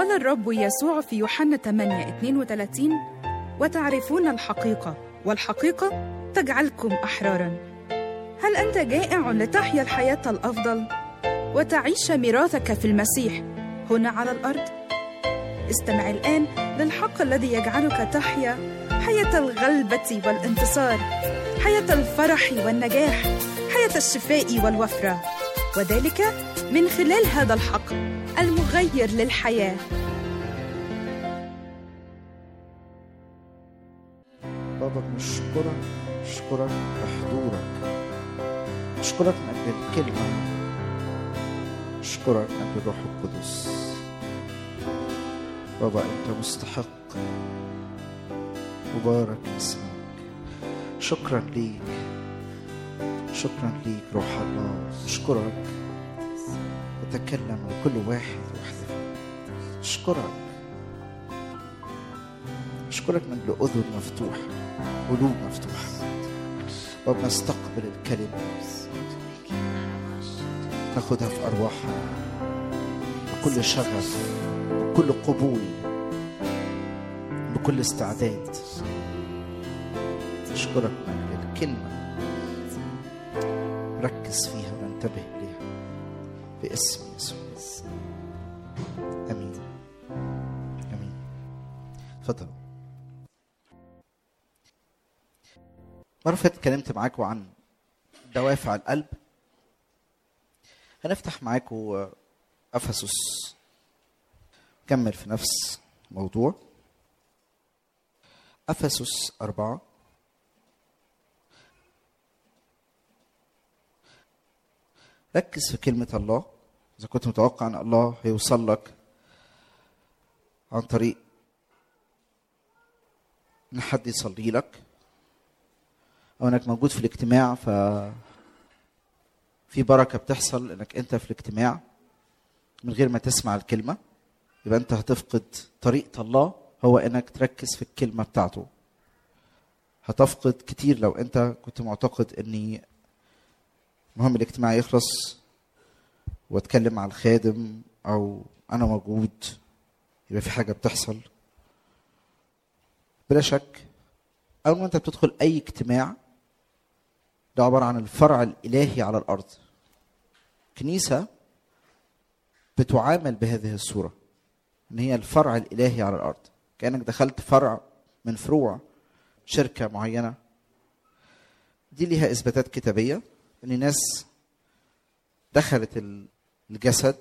قال الرب يسوع في يوحنا 8 32 وتعرفون الحقيقة والحقيقة تجعلكم أحرارا هل أنت جائع لتحيا الحياة الأفضل وتعيش ميراثك في المسيح هنا على الأرض؟ استمع الآن للحق الذي يجعلك تحيا حياة الغلبة والانتصار حياة الفرح والنجاح حياة الشفاء والوفرة وذلك من خلال هذا الحق المغير للحياه بابا نشكرك نشكرك بحضورك نشكرك من أجل الكلمة نشكرك من أجل الروح القدس بابا أنت مستحق مبارك اسمك شكرا ليك شكرا ليك روح الله نشكرك تكلم لكل واحد وحده أشكرك أشكرك من أجل أذن مفتوحة قلوب مفتوحة وبنستقبل الكلمة ناخدها في أرواحنا بكل شغف بكل قبول بكل استعداد أشكرك من أجل الكلمة ركز فيها وانتبه ليها باسم يسوع امين امين اتفضل مرة فاتت اتكلمت معاكم عن دوافع القلب هنفتح معاكم افسس كمل في نفس الموضوع افسس أربعة ركز في كلمة الله إذا كنت متوقع أن الله هيوصل لك عن طريق إن حد يصلي لك أو إنك موجود في الاجتماع ف في بركة بتحصل إنك أنت في الاجتماع من غير ما تسمع الكلمة يبقى أنت هتفقد طريقة الله هو إنك تركز في الكلمة بتاعته هتفقد كتير لو أنت كنت معتقد إني المهم الاجتماع يخلص واتكلم مع الخادم او انا موجود يبقى في حاجه بتحصل بلا شك اول ما انت بتدخل اي اجتماع ده عباره عن الفرع الالهي على الارض كنيسه بتعامل بهذه الصوره ان هي الفرع الالهي على الارض كانك دخلت فرع من فروع شركه معينه دي ليها اثباتات كتابيه ان ناس دخلت الجسد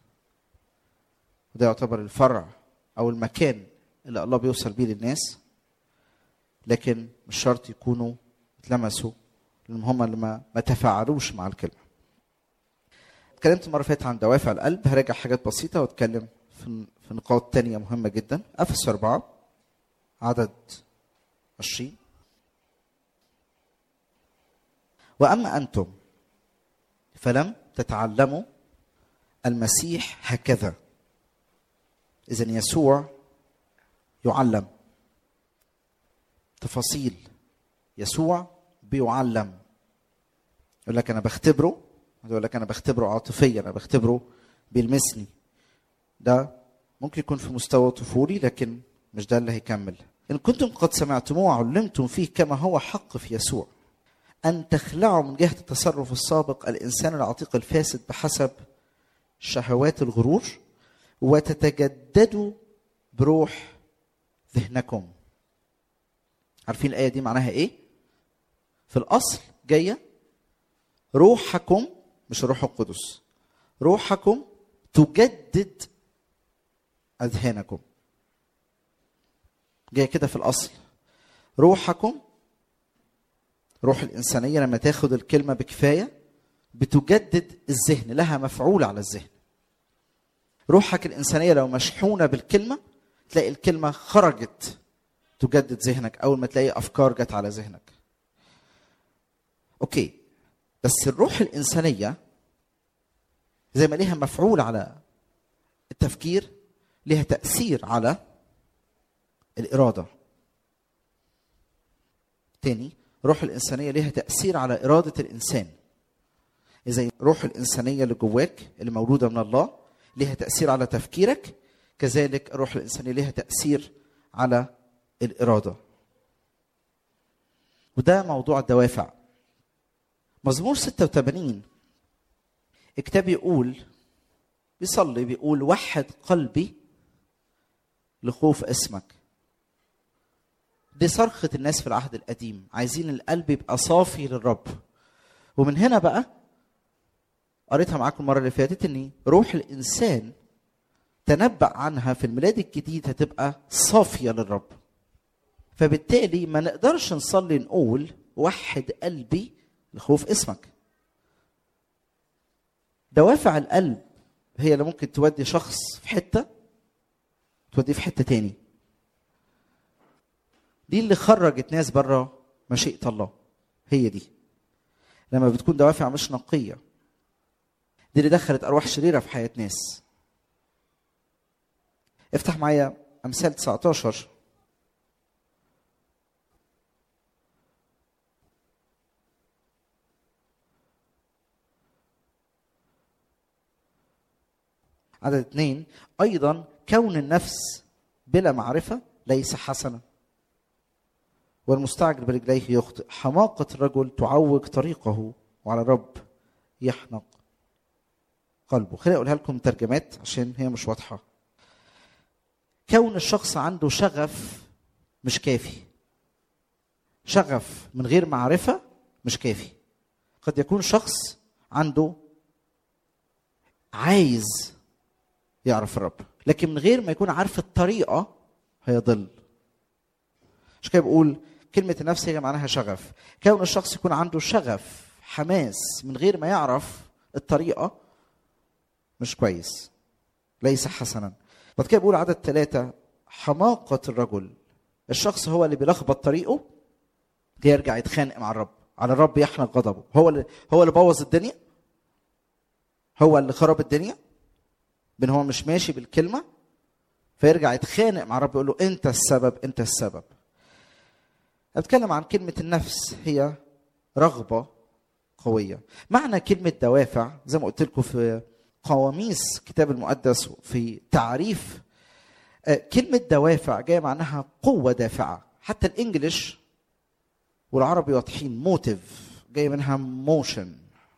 وده يعتبر الفرع او المكان اللي الله بيوصل بيه للناس لكن مش شرط يكونوا اتلمسوا لان هم اللي ما, ما تفاعلوش مع الكلمه اتكلمت مره فاتت عن دوافع القلب هراجع حاجات بسيطه واتكلم في في نقاط تانية مهمه جدا افس أربعة عدد 20 واما انتم فلم تتعلموا المسيح هكذا اذا يسوع يعلم تفاصيل يسوع بيعلم يقول لك انا بختبره يقول لك انا بختبره عاطفيا انا بختبره بيلمسني ده ممكن يكون في مستوى طفولي لكن مش ده اللي هيكمل ان كنتم قد سمعتموه وعلمتم فيه كما هو حق في يسوع أن تخلعوا من جهة التصرف السابق الإنسان العتيق الفاسد بحسب شهوات الغرور وتتجددوا بروح ذهنكم عارفين الآية دي معناها إيه؟ في الأصل جاية روحكم مش الروح القدس روحكم تجدد أذهانكم جاية كده في الأصل روحكم روح الإنسانية لما تاخد الكلمة بكفاية بتجدد الذهن لها مفعول على الذهن روحك الإنسانية لو مشحونة بالكلمة تلاقي الكلمة خرجت تجدد ذهنك أول ما تلاقي أفكار جت على ذهنك أوكي بس الروح الإنسانية زي ما ليها مفعول على التفكير ليها تأثير على الإرادة تاني روح الإنسانية ليها تأثير على إرادة الإنسان إذا روح الإنسانية اللي جواك اللي مولودة من الله ليها تأثير على تفكيرك كذلك الروح الإنسانية لها تأثير على الإرادة وده موضوع الدوافع مزمور 86 الكتاب يقول بيصلي بيقول وحد قلبي لخوف اسمك دي صرخة الناس في العهد القديم عايزين القلب يبقى صافي للرب ومن هنا بقى قريتها معاكم المرة اللي فاتت ان روح الانسان تنبأ عنها في الميلاد الجديد هتبقى صافية للرب فبالتالي ما نقدرش نصلي نقول وحد قلبي لخوف اسمك دوافع القلب هي اللي ممكن تودي شخص في حتة توديه في حتة تاني دي اللي خرجت ناس بره مشيئة الله هي دي لما بتكون دوافع مش نقية دي اللي دخلت أرواح شريرة في حياة ناس افتح معايا أمثال 19 عدد اثنين أيضا كون النفس بلا معرفة ليس حسنا والمستعجل برجليه يخطئ حماقة الرجل تعوج طريقه وعلى الرب يحنق قلبه خليني أقولها لكم ترجمات عشان هي مش واضحة كون الشخص عنده شغف مش كافي شغف من غير معرفة مش كافي قد يكون شخص عنده عايز يعرف الرب لكن من غير ما يكون عارف الطريقة هيضل عشان كده بقول كلمة النفس هي معناها شغف كون الشخص يكون عنده شغف حماس من غير ما يعرف الطريقة مش كويس ليس حسنا بعد كده بقول عدد ثلاثة حماقة الرجل الشخص هو اللي بيلخبط طريقه يرجع يتخانق مع الرب على الرب يحنق غضبه هو اللي هو اللي بوظ الدنيا هو اللي خرب الدنيا بان هو مش ماشي بالكلمه فيرجع يتخانق مع الرب يقول له انت السبب انت السبب اتكلم عن كلمه النفس هي رغبه قويه معنى كلمه دوافع زي ما قلت لكم في قواميس كتاب المقدس في تعريف كلمة دوافع جاية معناها قوة دافعة حتى الإنجليش والعربي واضحين موتيف جاية منها موشن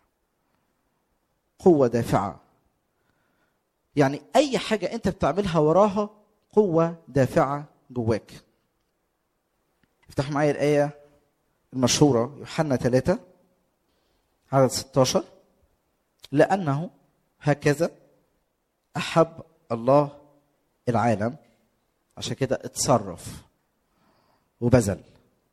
قوة دافعة يعني أي حاجة أنت بتعملها وراها قوة دافعة جواك افتح معايا الآية المشهورة يوحنا ثلاثة عدد 16 لأنه هكذا أحب الله العالم عشان كده اتصرف وبذل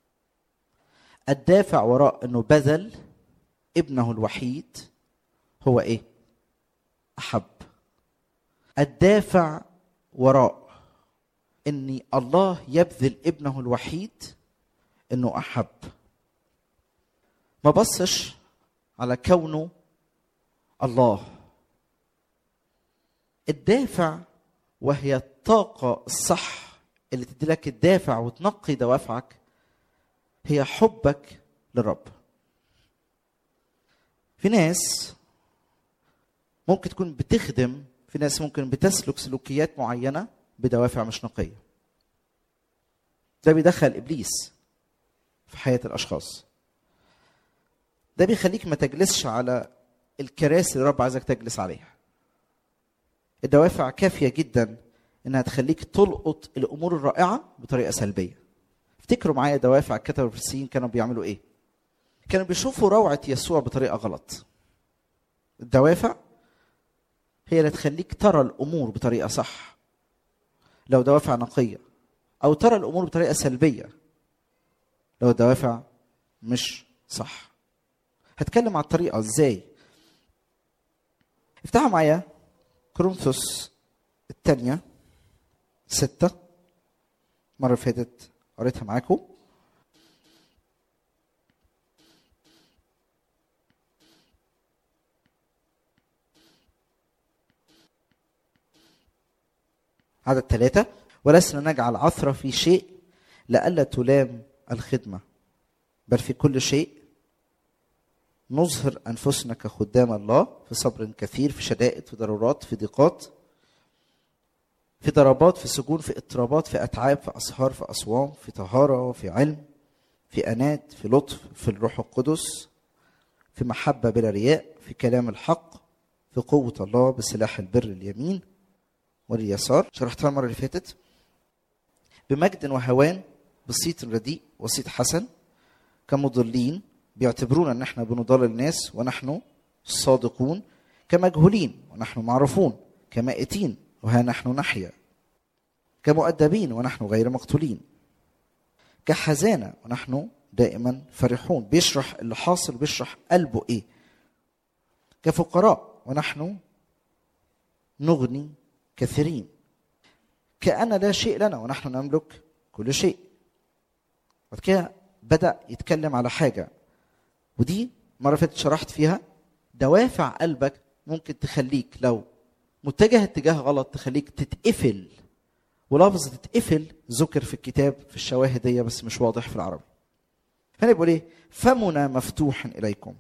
الدافع وراء انه بذل ابنه الوحيد هو ايه احب الدافع وراء ان الله يبذل ابنه الوحيد انه احب ما بصش على كونه الله الدافع وهي الطاقة الصح اللي تدي لك الدافع وتنقي دوافعك هي حبك للرب في ناس ممكن تكون بتخدم في ناس ممكن بتسلك سلوكيات معينة بدوافع مش نقية ده بيدخل إبليس في حياة الأشخاص ده بيخليك ما تجلسش على الكراسي اللي الرب عايزك تجلس عليها الدوافع كافيه جدا انها تخليك تلقط الامور الرائعه بطريقه سلبيه افتكروا معايا دوافع الكتبه الفريسيين كانوا بيعملوا ايه كانوا بيشوفوا روعه يسوع بطريقه غلط الدوافع هي اللي تخليك ترى الامور بطريقه صح لو دوافع نقيه او ترى الامور بطريقه سلبيه لو دوافع مش صح هتكلم عن الطريقه ازاي افتحوا معايا كورنثوس الثانية ستة مرة فاتت قريتها معاكم عدد ثلاثة ولسنا نجعل عثرة في شيء لئلا تلام الخدمة بل في كل شيء نظهر انفسنا كخدام الله في صبر كثير في شدائد في ضرورات في ضيقات في ضربات في سجون في اضطرابات في اتعاب في اسهار في اصوام في طهاره في علم في انات في لطف في الروح القدس في محبه بلا رياء في كلام الحق في قوه الله بسلاح البر اليمين واليسار شرحتها المره اللي فاتت بمجد وهوان بصيت رديء وصيت حسن كمضلين بيعتبرونا ان احنا بنضل الناس ونحن الصادقون كمجهولين ونحن معروفون كمائتين وها نحن نحيا كمؤدبين ونحن غير مقتولين كحزانة ونحن دائما فرحون بيشرح اللي حاصل بيشرح قلبه ايه كفقراء ونحن نغني كثيرين كأن لا شيء لنا ونحن نملك كل شيء بعد كده بدأ يتكلم على حاجة ودي مرة فاتت شرحت فيها دوافع قلبك ممكن تخليك لو متجه اتجاه غلط تخليك تتقفل ولفظ تتقفل ذكر في الكتاب في الشواهد دي بس مش واضح في العربي هنا بيقول ايه فمنا مفتوح اليكم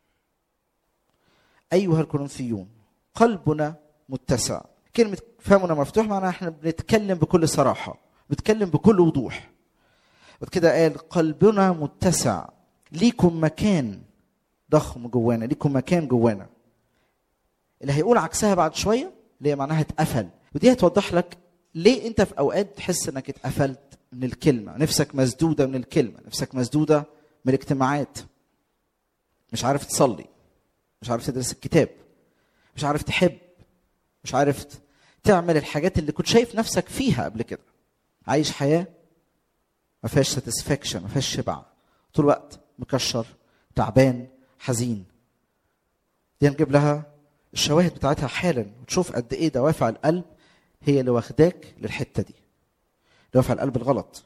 ايها الكورنثيون قلبنا متسع كلمه فمنا مفتوح معناها احنا بنتكلم بكل صراحه بنتكلم بكل وضوح بعد كده قال قلبنا متسع ليكم مكان ضخم جوانا ليكم مكان جوانا اللي هيقول عكسها بعد شويه اللي هي معناها اتقفل ودي هتوضح لك ليه انت في اوقات تحس انك اتقفلت من الكلمه نفسك مسدوده من الكلمه نفسك مسدوده من الاجتماعات مش عارف تصلي مش عارف تدرس الكتاب مش عارف تحب مش عارف تعمل الحاجات اللي كنت شايف نفسك فيها قبل كده عايش حياه ما فيهاش ساتسفاكشن ما فيهاش شبع طول الوقت مكشر تعبان حزين دي هنجيب لها الشواهد بتاعتها حالا وتشوف قد ايه دوافع القلب هي اللي واخداك للحته دي دوافع القلب الغلط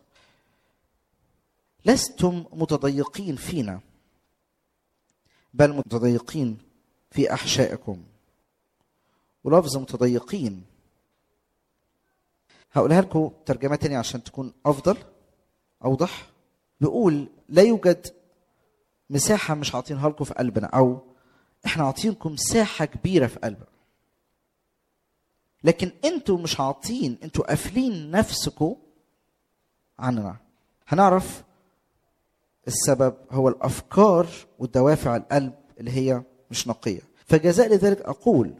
لستم متضيقين فينا بل متضيقين في احشائكم ولفظ متضيقين هقولها لكم ترجمه تانية عشان تكون افضل اوضح بيقول لا يوجد مساحه مش عاطينها لكم في قلبنا او احنا عاطينكم مساحه كبيره في قلبنا لكن انتوا مش عاطين انتوا قافلين نفسكم عننا هنعرف السبب هو الافكار والدوافع القلب اللي هي مش نقيه فجزاء لذلك اقول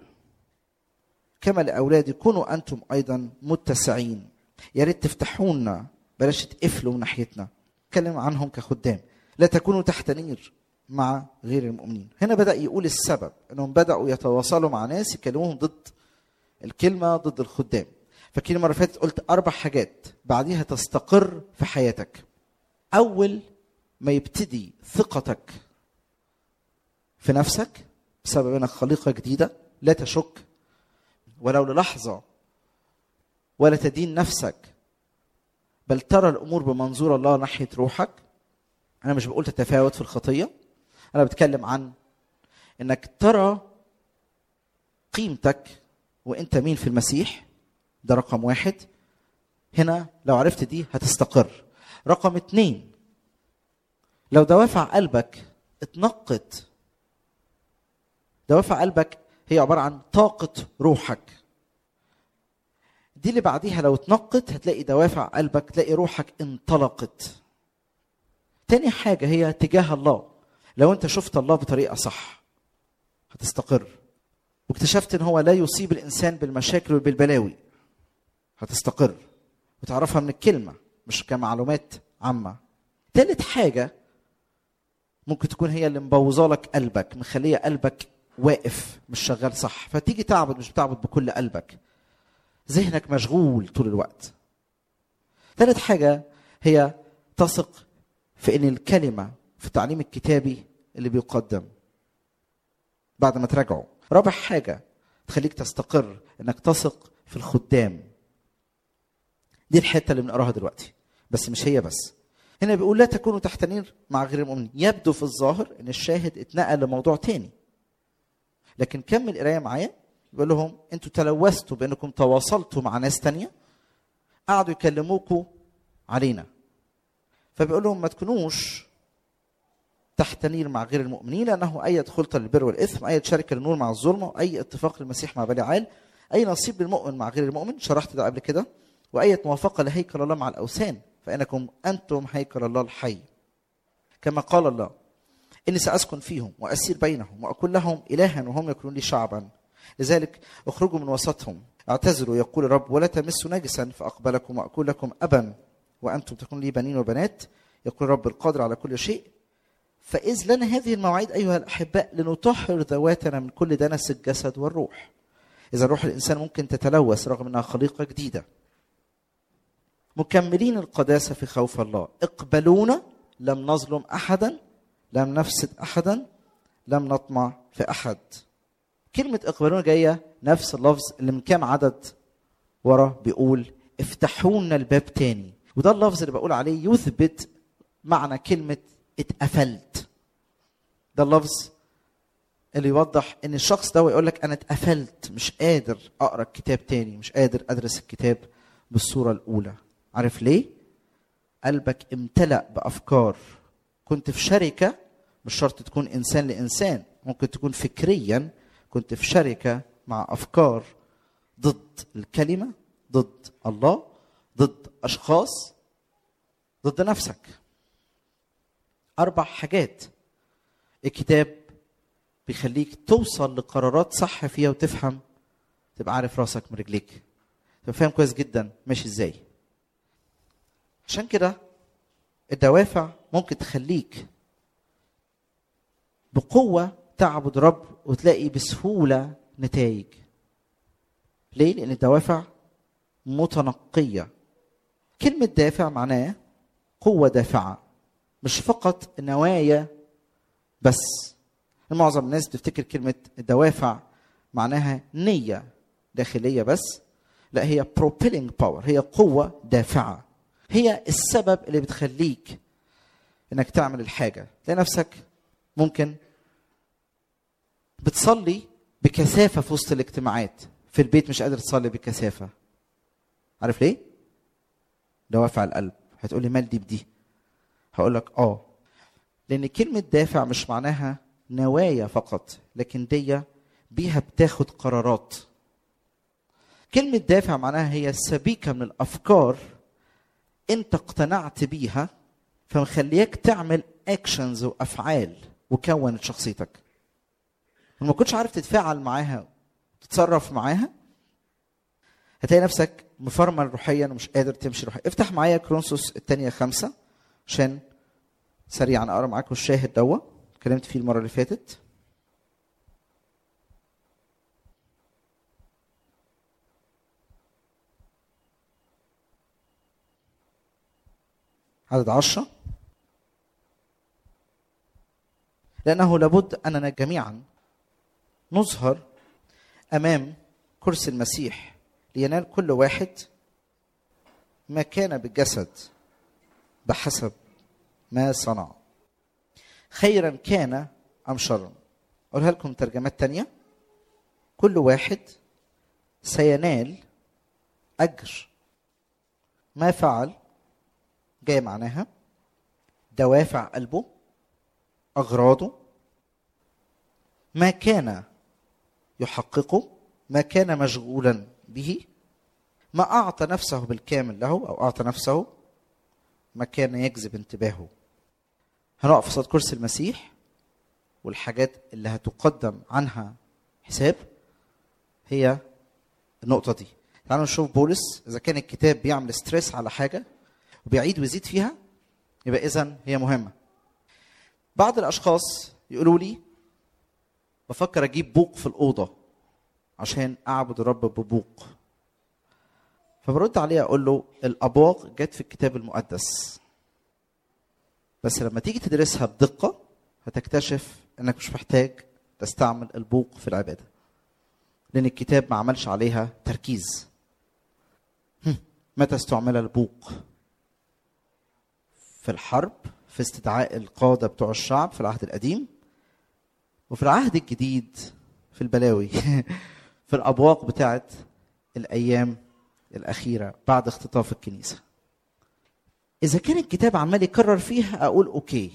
كما لاولادي كونوا انتم ايضا متسعين يا ريت تفتحونا بلاش تقفلوا من ناحيتنا اتكلم عنهم كخدام لا تكونوا تحت نير مع غير المؤمنين هنا بدا يقول السبب انهم بداوا يتواصلوا مع ناس يكلموهم ضد الكلمه ضد الخدام فاكرين المره اللي فاتت قلت اربع حاجات بعديها تستقر في حياتك اول ما يبتدي ثقتك في نفسك بسبب انك خليقه جديده لا تشك ولو للحظه ولا تدين نفسك بل ترى الامور بمنظور الله ناحيه روحك انا مش بقول تتفاوت في الخطيه انا بتكلم عن انك ترى قيمتك وانت مين في المسيح ده رقم واحد هنا لو عرفت دي هتستقر رقم اتنين لو دوافع قلبك اتنقت دوافع قلبك هي عبارة عن طاقة روحك دي اللي بعديها لو اتنقت هتلاقي دوافع قلبك تلاقي روحك انطلقت تاني حاجة هي تجاه الله لو انت شفت الله بطريقة صح هتستقر واكتشفت ان هو لا يصيب الانسان بالمشاكل وبالبلاوي هتستقر وتعرفها من الكلمة مش كمعلومات عامة تالت حاجة ممكن تكون هي اللي مبوظة لك قلبك مخلية قلبك واقف مش شغال صح فتيجي تعبد مش بتعبد بكل قلبك ذهنك مشغول طول الوقت ثالث حاجة هي تثق في ان الكلمة في التعليم الكتابي اللي بيقدم بعد ما تراجعه رابع حاجة تخليك تستقر انك تثق في الخدام دي الحتة اللي بنقراها دلوقتي بس مش هي بس هنا بيقول لا تكونوا تحت نير مع غير المؤمنين يبدو في الظاهر ان الشاهد اتنقل لموضوع تاني لكن كمل قرايه معايا بيقول لهم انتوا تلوثتوا بانكم تواصلتوا مع ناس تانية قعدوا يكلموكوا علينا فبيقول لهم ما تكونوش تحت نير مع غير المؤمنين لانه اي خلطه للبر والاثم اي شركه للنور مع الظلمه واي اتفاق للمسيح مع بليعال اي نصيب للمؤمن مع غير المؤمن شرحت ده قبل كده واية موافقة لهيكل الله مع الاوثان فانكم انتم هيكل الله الحي كما قال الله اني ساسكن فيهم واسير بينهم واكون لهم الها وهم يكونون لي شعبا لذلك اخرجوا من وسطهم اعتذروا يقول الرب ولا تمسوا نجسا فاقبلكم واكون لكم ابا وانتم تكونوا لي بنين وبنات يقول الرب القادر على كل شيء فإذ لنا هذه المواعيد أيها الأحباء لنطهر ذواتنا من كل دنس الجسد والروح إذا روح الإنسان ممكن تتلوث رغم أنها خليقة جديدة مكملين القداسة في خوف الله اقبلونا لم نظلم أحدا لم نفسد أحدا لم نطمع في أحد كلمة اقبلونا جاية نفس اللفظ اللي من كام عدد ورا بيقول افتحوا لنا الباب تاني وده اللفظ اللي بقول عليه يثبت معنى كلمة اتقفلت ده اللفظ اللي يوضح ان الشخص ده يقول لك انا اتقفلت مش قادر اقرا الكتاب تاني مش قادر ادرس الكتاب بالصوره الاولى عارف ليه قلبك امتلأ بافكار كنت في شركه مش شرط تكون انسان لانسان ممكن تكون فكريا كنت في شركه مع افكار ضد الكلمه ضد الله ضد اشخاص ضد نفسك اربع حاجات الكتاب بيخليك توصل لقرارات صح فيها وتفهم تبقى عارف راسك من رجليك تبقى فاهم كويس جدا ماشي ازاي عشان كده الدوافع ممكن تخليك بقوة تعبد رب وتلاقي بسهولة نتائج ليه؟ لأن الدوافع متنقية كلمة دافع معناه قوة دافعة مش فقط نوايا بس معظم الناس بتفتكر كلمة الدوافع معناها نية داخلية بس لا هي propelling power هي قوة دافعة هي السبب اللي بتخليك انك تعمل الحاجة تلاقي نفسك ممكن بتصلي بكثافة في وسط الاجتماعات في البيت مش قادر تصلي بكثافة عارف ليه؟ دوافع القلب هتقولي مال دي بدي هقول لك اه لان كلمه دافع مش معناها نوايا فقط لكن دي بيها بتاخد قرارات كلمه دافع معناها هي سبيكه من الافكار انت اقتنعت بيها فمخلياك تعمل اكشنز وافعال وكونت شخصيتك لما كنتش عارف تتفاعل معاها تتصرف معاها هتلاقي نفسك مفرمل روحيا ومش قادر تمشي روحيا افتح معايا كرونسوس الثانية خمسة عشان سريعا اقرا معاكم الشاهد دوا اتكلمت فيه المره اللي فاتت عدد عشرة لأنه لابد أننا جميعا نظهر أمام كرسي المسيح لينال كل واحد ما كان بالجسد بحسب ما صنع خيرا كان أم شرا أقولها لكم ترجمات تانية كل واحد سينال أجر ما فعل جاي معناها دوافع قلبه أغراضه ما كان يحققه ما كان مشغولا به ما أعطى نفسه بالكامل له أو أعطى نفسه ما كان يجذب انتباهه هنقف قصاد كرسي المسيح والحاجات اللي هتقدم عنها حساب هي النقطة دي تعالوا نشوف بولس إذا كان الكتاب بيعمل ستريس على حاجة وبيعيد ويزيد فيها يبقى إذا هي مهمة بعض الأشخاص يقولوا لي بفكر أجيب بوق في الأوضة عشان أعبد الرب ببوق فبرد عليه اقول له الابواق جت في الكتاب المقدس بس لما تيجي تدرسها بدقه هتكتشف انك مش محتاج تستعمل البوق في العباده لان الكتاب ما عملش عليها تركيز متى استعمل البوق في الحرب في استدعاء القاده بتوع الشعب في العهد القديم وفي العهد الجديد في البلاوي في الابواق بتاعت الايام الأخيرة بعد اختطاف الكنيسة إذا كان الكتاب عمال يكرر فيها أقول أوكي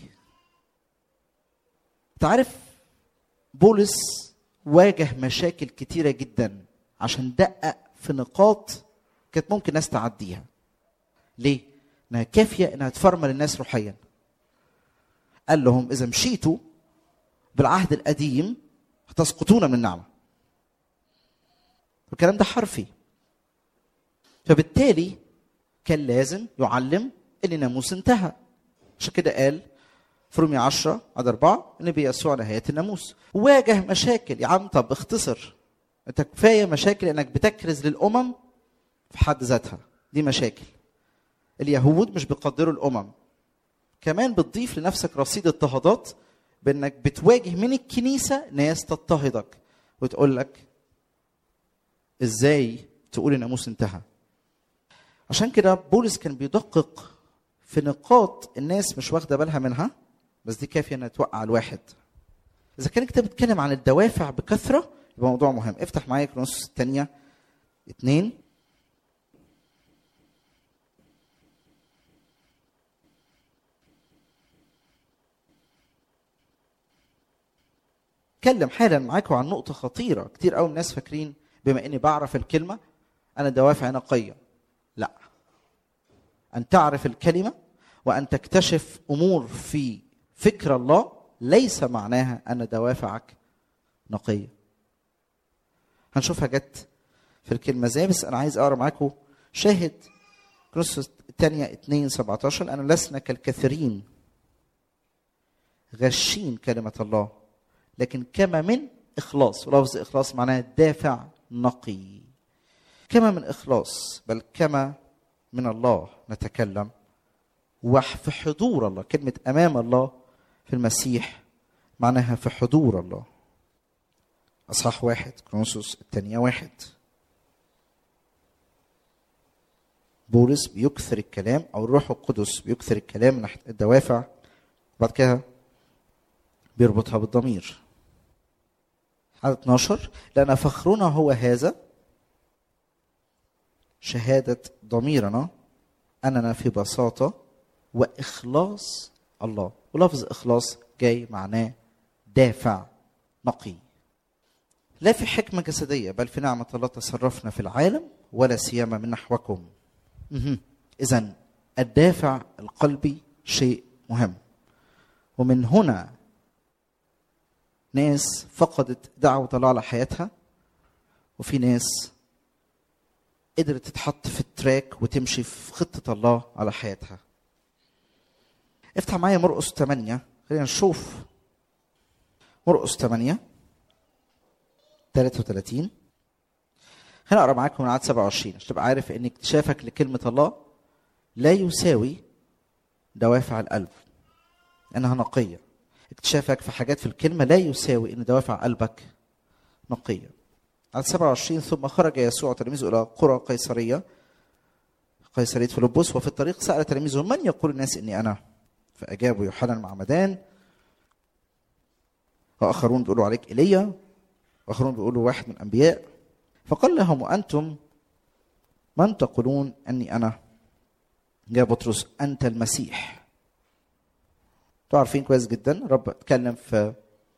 تعرف بولس واجه مشاكل كتيرة جدا عشان دقق في نقاط كانت ممكن ناس تعديها ليه انها كافيه انها تفرمل الناس روحيا قال لهم اذا مشيتوا بالعهد القديم هتسقطون من النعمه الكلام ده حرفي فبالتالي كان لازم يعلم ان الناموس انتهى عشان كده قال في رومية 10 عدد 4 النبي يسوع نهاية الناموس واجه مشاكل يا عم طب اختصر انت كفاية مشاكل انك بتكرز للأمم في حد ذاتها دي مشاكل اليهود مش بيقدروا الأمم كمان بتضيف لنفسك رصيد اضطهادات بانك بتواجه من الكنيسة ناس تضطهدك وتقول لك ازاي تقول الناموس انتهى عشان كده بولس كان بيدقق في نقاط الناس مش واخده بالها منها بس دي كافيه انها توقع الواحد اذا كان الكتاب بيتكلم عن الدوافع بكثره يبقى موضوع مهم افتح معايا كرونس الثانيه اتنين اتكلم حالا معاكم عن نقطه خطيره كتير قوي الناس فاكرين بما اني بعرف الكلمه انا دوافع نقيه لا ان تعرف الكلمه وان تكتشف امور في فكر الله ليس معناها ان دوافعك نقيه هنشوفها جت في الكلمه ازاي بس انا عايز اقرا معاكم شاهد كرونسوس الثانيه 2 17 انا لسنا كالكثيرين غشين كلمه الله لكن كما من اخلاص ولفظ اخلاص معناه دافع نقي كما من اخلاص بل كما من الله نتكلم وفي حضور الله كلمة أمام الله في المسيح معناها في حضور الله أصحاح واحد كرونسوس الثانية واحد بولس بيكثر الكلام أو الروح القدس بيكثر الكلام ناحية الدوافع وبعد كده بيربطها بالضمير عدد 12 لأن فخرنا هو هذا شهادة ضميرنا أننا في بساطة وإخلاص الله ولفظ إخلاص جاي معناه دافع نقي لا في حكمة جسدية بل في نعمة الله تصرفنا في العالم ولا سيما من نحوكم إذا الدافع القلبي شيء مهم ومن هنا ناس فقدت دعوة الله على حياتها وفي ناس قدرت تتحط في التراك وتمشي في خطة الله على حياتها افتح معايا مرقس 8 خلينا نشوف مرقس 8 33 خلينا اقرا معاكم من عدد 27 عشان تبقى عارف ان اكتشافك لكلمة الله لا يساوي دوافع القلب انها نقية اكتشافك في حاجات في الكلمة لا يساوي ان دوافع قلبك نقية عدد 27 ثم خرج يسوع تلاميذه الى قرى قيصريه قيصريه فيلبس وفي الطريق سال تلاميذه من يقول الناس اني انا؟ فاجابوا يوحنا المعمدان واخرون بيقولوا عليك ايليا واخرون بيقولوا واحد من الانبياء فقال لهم وانتم من تقولون اني انا؟ جاء بطرس انت المسيح انتوا عارفين كويس جدا رب اتكلم في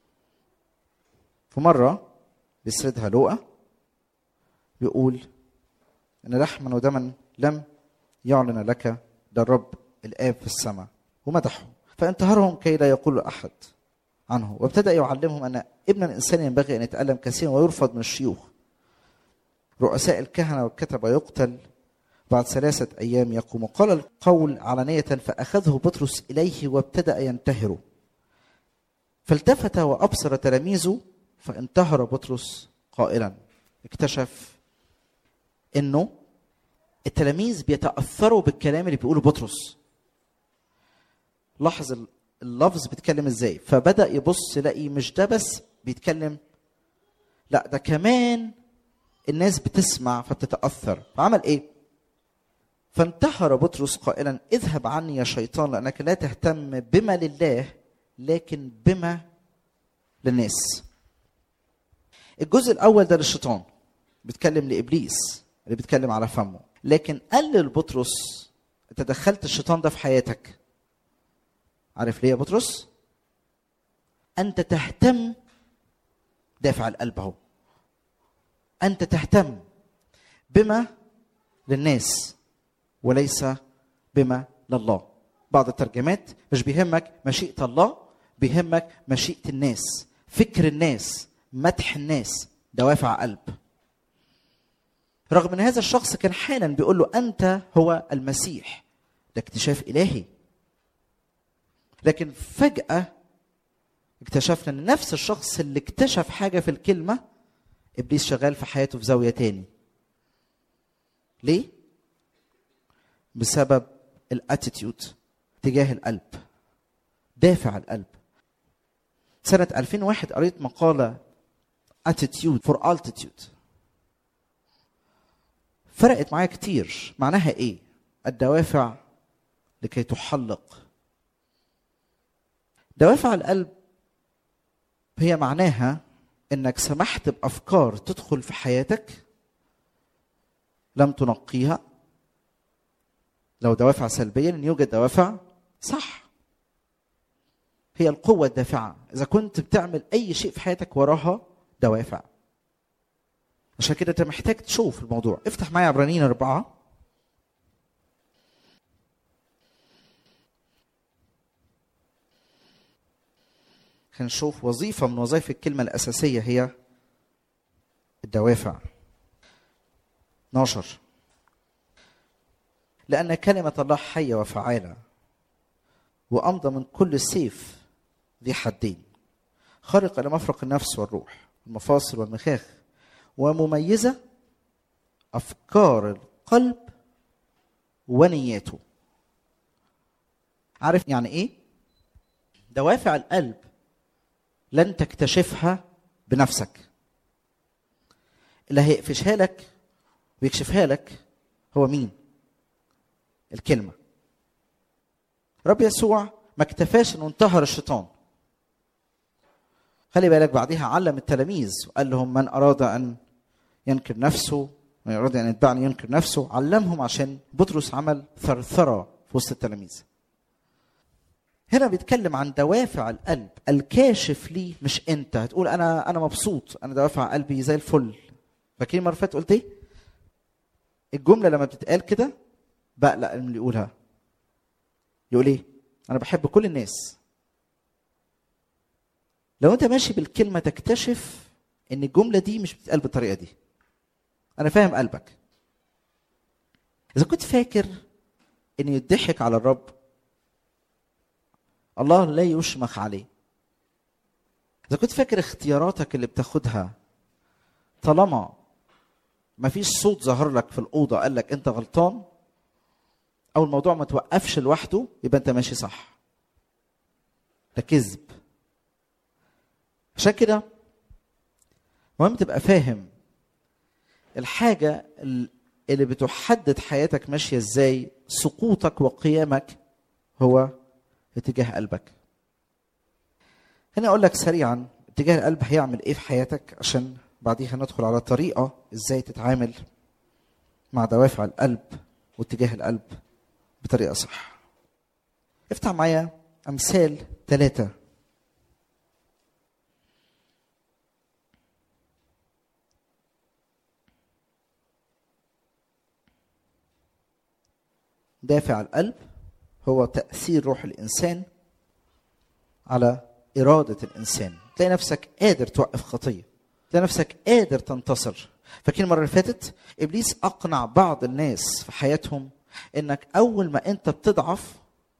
في مره بيسردها لوقا بيقول ان لحما ودما لم يعلن لك ده الرب الاب في السماء ومدحه فانتهرهم كي لا يقول احد عنه وابتدا يعلمهم ان ابن الانسان ينبغي ان يتالم كثيرا ويرفض من الشيوخ رؤساء الكهنه والكتبه يقتل بعد ثلاثة أيام يقوم قال القول علانية فأخذه بطرس إليه وابتدأ ينتهره فالتفت وأبصر تلاميذه فانتهر بطرس قائلا اكتشف انه التلاميذ بيتاثروا بالكلام اللي بيقوله بطرس لاحظ اللفظ بيتكلم ازاي فبدا يبص يلاقي مش ده بس بيتكلم لا ده كمان الناس بتسمع فبتتاثر فعمل ايه فانتحر بطرس قائلا اذهب عني يا شيطان لانك لا تهتم بما لله لكن بما للناس الجزء الاول ده للشيطان بيتكلم لابليس اللي بيتكلم على فمه لكن قال لبطرس انت دخلت الشيطان ده في حياتك عارف ليه يا بطرس انت تهتم دافع القلب اهو انت تهتم بما للناس وليس بما لله بعض الترجمات مش بيهمك مشيئه الله بيهمك مشيئه الناس فكر الناس مدح الناس دوافع قلب رغم ان هذا الشخص كان حالا بيقول له انت هو المسيح ده اكتشاف الهي لكن فجاه اكتشفنا ان نفس الشخص اللي اكتشف حاجه في الكلمه ابليس شغال في حياته في زاويه تاني ليه بسبب الاتيتيود تجاه القلب دافع القلب سنة 2001 قريت مقالة attitude for altitude فرقت معايا كتير معناها ايه الدوافع لكي تحلق دوافع القلب هي معناها انك سمحت بافكار تدخل في حياتك لم تنقيها لو دوافع سلبيه لان يوجد دوافع صح هي القوه الدافعه اذا كنت بتعمل اي شيء في حياتك وراها دوافع عشان كده انت محتاج تشوف الموضوع افتح معايا عبرانيين اربعه خلينا نشوف وظيفه من وظائف الكلمه الاساسيه هي الدوافع 12 لأن كلمة الله حية وفعالة وأمضى من كل سيف ذي حدين خارق إلى مفرق النفس والروح المفاصل والمخاخ ومميزة أفكار القلب ونياته عارف يعني إيه؟ دوافع القلب لن تكتشفها بنفسك اللي هيقفشها لك ويكشفها لك هو مين؟ الكلمه رب يسوع ما اكتفاش انه انتهر الشيطان خلي بالك بعدها علم التلاميذ وقال لهم من اراد ان ينكر نفسه من اراد ان يتبعني ينكر نفسه علمهم عشان بطرس عمل ثرثره في وسط التلاميذ هنا بيتكلم عن دوافع القلب الكاشف ليه مش انت هتقول انا انا مبسوط انا دوافع قلبي زي الفل فاكرين مره فاتت قلت ايه الجمله لما بتتقال كده بقلق من اللي يقولها يقول ايه انا بحب كل الناس لو انت ماشي بالكلمه تكتشف ان الجمله دي مش بتتقال بالطريقه دي انا فاهم قلبك اذا كنت فاكر ان يضحك على الرب الله لا يشمخ عليه اذا كنت فاكر اختياراتك اللي بتاخدها طالما ما فيش صوت ظهر لك في الاوضه قال لك انت غلطان او الموضوع ما توقفش لوحده يبقى انت ماشي صح ده كذب عشان كده مهم تبقى فاهم الحاجة اللي بتحدد حياتك ماشية ازاي سقوطك وقيامك هو اتجاه قلبك هنا اقول لك سريعا اتجاه القلب هيعمل ايه في حياتك عشان بعديها ندخل على طريقة ازاي تتعامل مع دوافع القلب واتجاه القلب بطريقة صح افتح معايا أمثال ثلاثة دافع القلب هو تأثير روح الإنسان على إرادة الإنسان تلاقي نفسك قادر توقف خطية تلاقي نفسك قادر تنتصر فاكرين المرة اللي فاتت إبليس أقنع بعض الناس في حياتهم إنك أول ما أنت بتضعف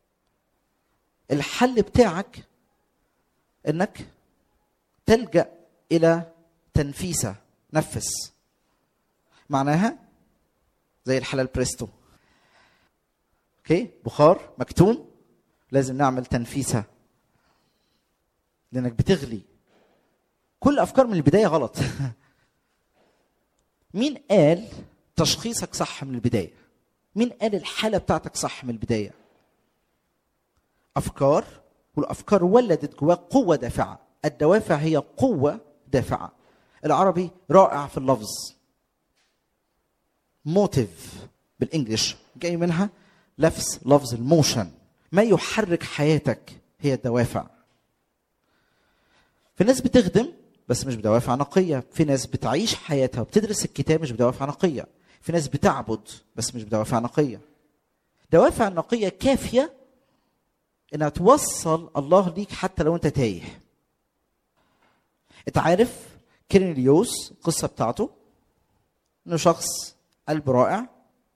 الحل بتاعك إنك تلجأ إلى تنفيسة نفس معناها زي الحلال بريستو اوكي بخار مكتوم لازم نعمل تنفيسه لانك بتغلي كل افكار من البدايه غلط مين قال تشخيصك صح من البدايه مين قال الحاله بتاعتك صح من البدايه افكار والافكار ولدت جواك قوه دافعه الدوافع هي قوه دافعه العربي رائع في اللفظ موتيف بالانجلش جاي منها لفظ لفظ الموشن ما يحرك حياتك هي الدوافع في ناس بتخدم بس مش بدوافع نقيه في ناس بتعيش حياتها وبتدرس الكتاب مش بدوافع نقيه في ناس بتعبد بس مش بدوافع نقيه دوافع نقيه كافيه انها توصل الله ليك حتى لو انت تايه انت عارف كيرنيليوس القصه بتاعته انه شخص قلب رائع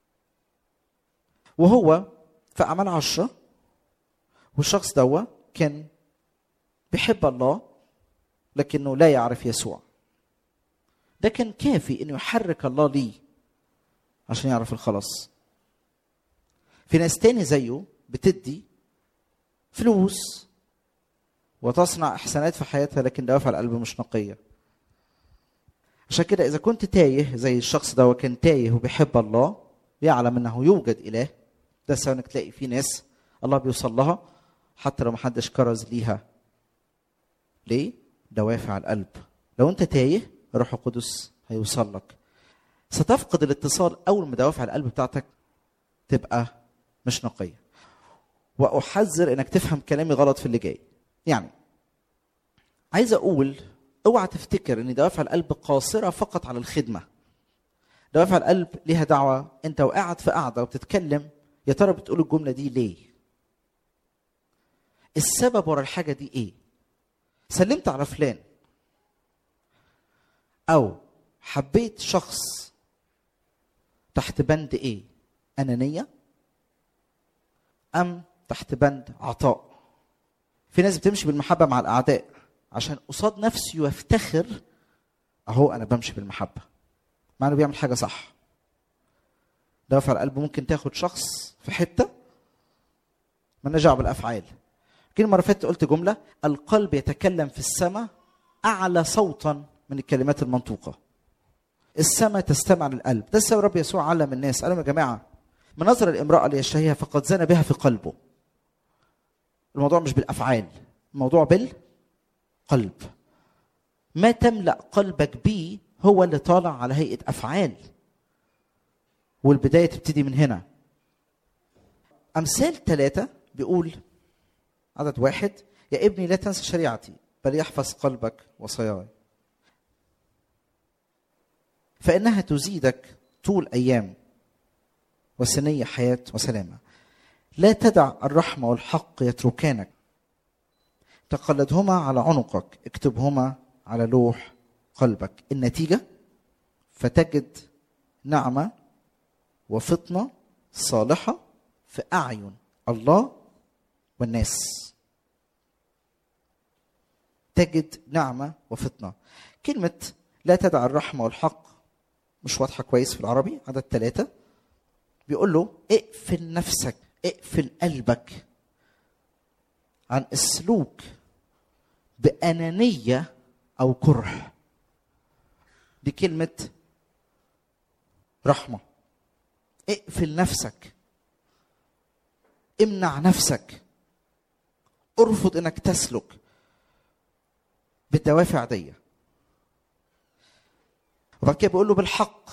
وهو في اعمال عشرة والشخص دوا كان بيحب الله لكنه لا يعرف يسوع ده كان كافي انه يحرك الله ليه عشان يعرف الخلاص في ناس تاني زيه بتدي فلوس وتصنع احسانات في حياتها لكن دوافع القلب مش نقيه عشان كده اذا كنت تايه زي الشخص ده وكان تايه وبيحب الله يعلم انه يوجد اله ده سبب انك تلاقي في ناس الله بيوصل لها حتى لو محدش كرز ليها ليه دوافع القلب لو انت تايه الروح القدس هيوصل لك ستفقد الاتصال اول ما دوافع القلب بتاعتك تبقى مش نقيه واحذر انك تفهم كلامي غلط في اللي جاي يعني عايز اقول اوعى تفتكر ان دوافع القلب قاصره فقط على الخدمه دوافع القلب ليها دعوه انت وقاعد في قاعده وبتتكلم يا ترى بتقول الجمله دي ليه السبب ورا الحاجه دي ايه سلمت على فلان او حبيت شخص تحت بند ايه انانيه ام تحت بند عطاء في ناس بتمشي بالمحبه مع الاعداء عشان قصاد نفسه يفتخر اهو انا بمشي بالمحبه مع انه بيعمل حاجه صح دوافع القلب ممكن تاخد شخص في حته مالناش دعوه بالافعال كل مره فاتت قلت جمله القلب يتكلم في السماء اعلى صوتا من الكلمات المنطوقه السماء تستمع للقلب ده السبب رب يسوع علم الناس قال لهم يا جماعه من نظر الامراه ليشتهيها فقد زنى بها في قلبه الموضوع مش بالافعال الموضوع بالقلب ما تملا قلبك بيه هو اللي طالع على هيئه افعال والبدايه تبتدي من هنا امثال ثلاثه بيقول عدد واحد يا ابني لا تنسى شريعتي بل يحفظ قلبك وصاياي فانها تزيدك طول ايام وسنيه حياه وسلامه لا تدع الرحمه والحق يتركانك تقلدهما على عنقك اكتبهما على لوح قلبك النتيجه فتجد نعمه وفطنه صالحه في اعين الله والناس تجد نعمه وفطنه كلمه لا تدع الرحمه والحق مش واضحه كويس في العربي عدد ثلاثه بيقول له اقفل نفسك اقفل قلبك عن السلوك بأنانية أو كره دي كلمة رحمة اقفل نفسك امنع نفسك ارفض انك تسلك بالدوافع دي وبعد كده بيقول له بالحق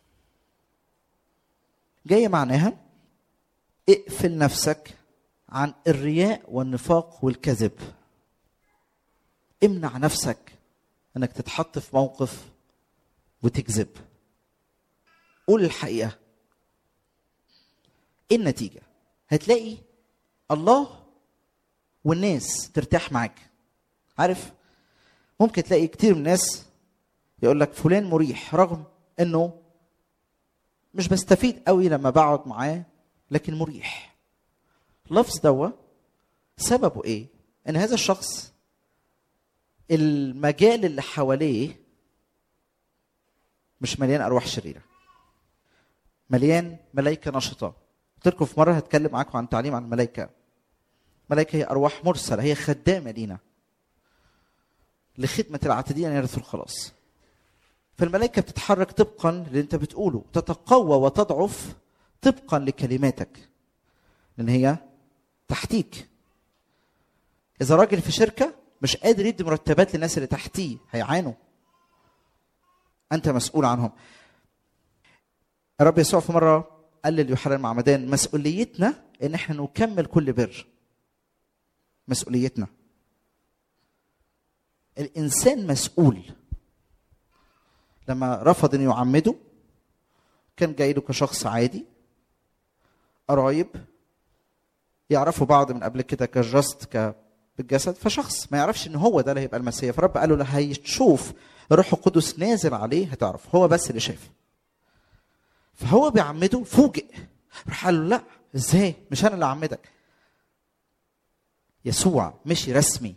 جايه معناها اقفل نفسك عن الرياء والنفاق والكذب امنع نفسك انك تتحط في موقف وتكذب قول الحقيقه ايه النتيجه هتلاقي الله والناس ترتاح معاك عارف ممكن تلاقي كتير من الناس يقول لك فلان مريح رغم انه مش بستفيد قوي لما بقعد معاه لكن مريح اللفظ دوا سببه ايه ان هذا الشخص المجال اللي حواليه مش مليان ارواح شريره مليان ملائكه نشطه قلت لكم في مره هتكلم معاكم عن تعليم عن الملائكه ملائكه هي ارواح مرسله هي خدامه لينا لخدمه العاتدين ان يرثوا الخلاص فالملائكه بتتحرك طبقا للي انت بتقوله تتقوى وتضعف طبقا لكلماتك لان هي تحتيك اذا راجل في شركه مش قادر يدي مرتبات للناس اللي تحتيه هيعانوا انت مسؤول عنهم الرب يسوع في مره قال ليوحنا المعمدان مسؤوليتنا ان احنا نكمل كل بر مسؤوليتنا الانسان مسؤول لما رفض ان يعمده كان جاي له كشخص عادي قرايب يعرفوا بعض من قبل كده كجست ك بالجسد فشخص ما يعرفش ان هو ده اللي هيبقى المسيح فرب قال له لا هيشوف الروح القدس نازل عليه هتعرف هو بس اللي شاف فهو بيعمده فوجئ راح قال له لا ازاي مش انا اللي اعمدك يسوع مشي رسمي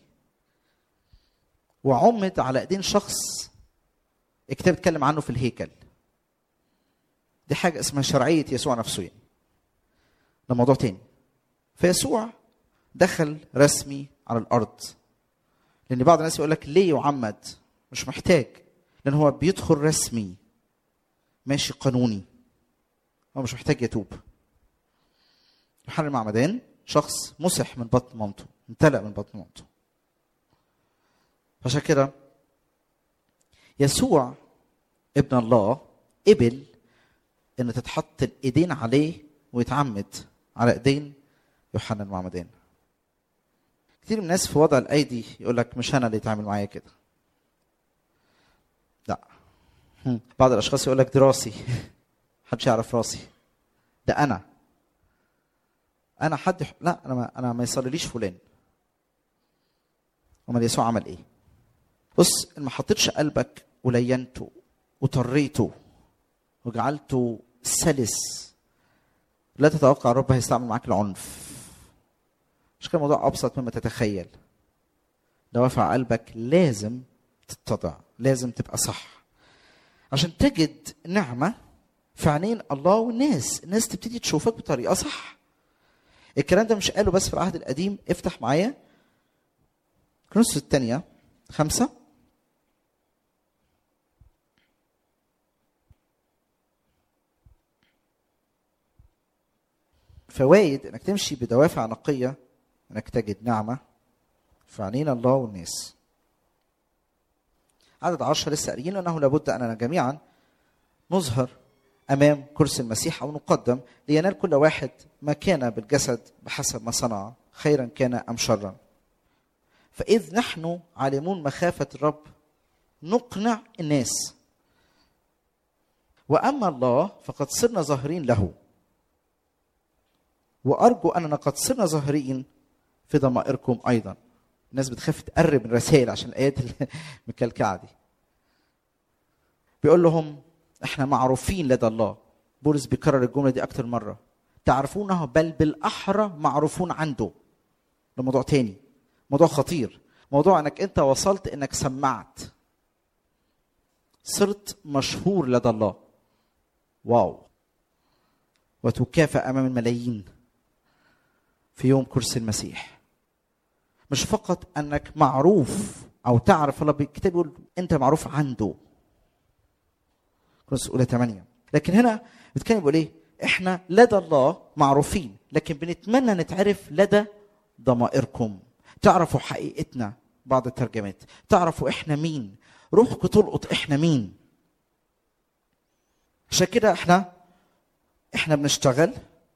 وعمد على ايدين شخص الكتاب اتكلم عنه في الهيكل دي حاجه اسمها شرعيه يسوع نفسه يعني ده موضوع تاني فيسوع دخل رسمي على الارض لان بعض الناس يقول لك ليه يعمد مش محتاج لان هو بيدخل رسمي ماشي قانوني هو مش محتاج يتوب يوحنا المعمدان شخص مسح من بطن مامته امتلأ من بطن مامته عشان كده يسوع ابن الله قبل ان تتحط الايدين عليه ويتعمد على ايدين يوحنا المعمدان كتير من الناس في وضع الايدي يقول لك مش انا اللي يتعامل معايا كده لا هم. بعض الاشخاص يقول لك دي راسي محدش يعرف راسي ده انا انا حد يح- لا انا ما انا ما يصليليش فلان امال يسوع عمل ايه بص ما حطيتش قلبك ولينته وطريته وجعلته سلس لا تتوقع الرب هيستعمل معاك العنف مش كده الموضوع ابسط مما تتخيل دوافع قلبك لازم تتضع لازم تبقى صح عشان تجد نعمه في عينين الله والناس الناس تبتدي تشوفك بطريقه صح الكلام ده مش قاله بس في العهد القديم افتح معايا كرونس الثانيه خمسه فوائد انك تمشي بدوافع نقيه انك تجد نعمه في عينين الله والناس عدد عشرة لسه قايلين انه لابد اننا جميعا نظهر امام كرسي المسيح او نقدم لينال كل واحد ما كان بالجسد بحسب ما صنع خيرا كان ام شرا فاذ نحن عالمون مخافه الرب نقنع الناس واما الله فقد صرنا ظاهرين له وارجو اننا قد صرنا ظاهرين في ضمائركم ايضا الناس بتخاف تقرب من الرسائل عشان الايات المكلكعه دي بيقول لهم احنا معروفين لدى الله بولس بيكرر الجمله دي اكتر مره تعرفونه بل بالاحرى معروفون عنده ده موضوع تاني موضوع خطير موضوع انك انت وصلت انك سمعت صرت مشهور لدى الله واو وتكافئ امام الملايين في يوم كرسي المسيح مش فقط انك معروف او تعرف الله الكتاب يقول انت معروف عنده كورنثوس اولى 8 لكن هنا بيتكلم بيقول ايه احنا لدى الله معروفين لكن بنتمنى نتعرف لدى ضمائركم تعرفوا حقيقتنا بعض الترجمات تعرفوا احنا مين روحكم تلقط احنا مين عشان كده احنا احنا بنشتغل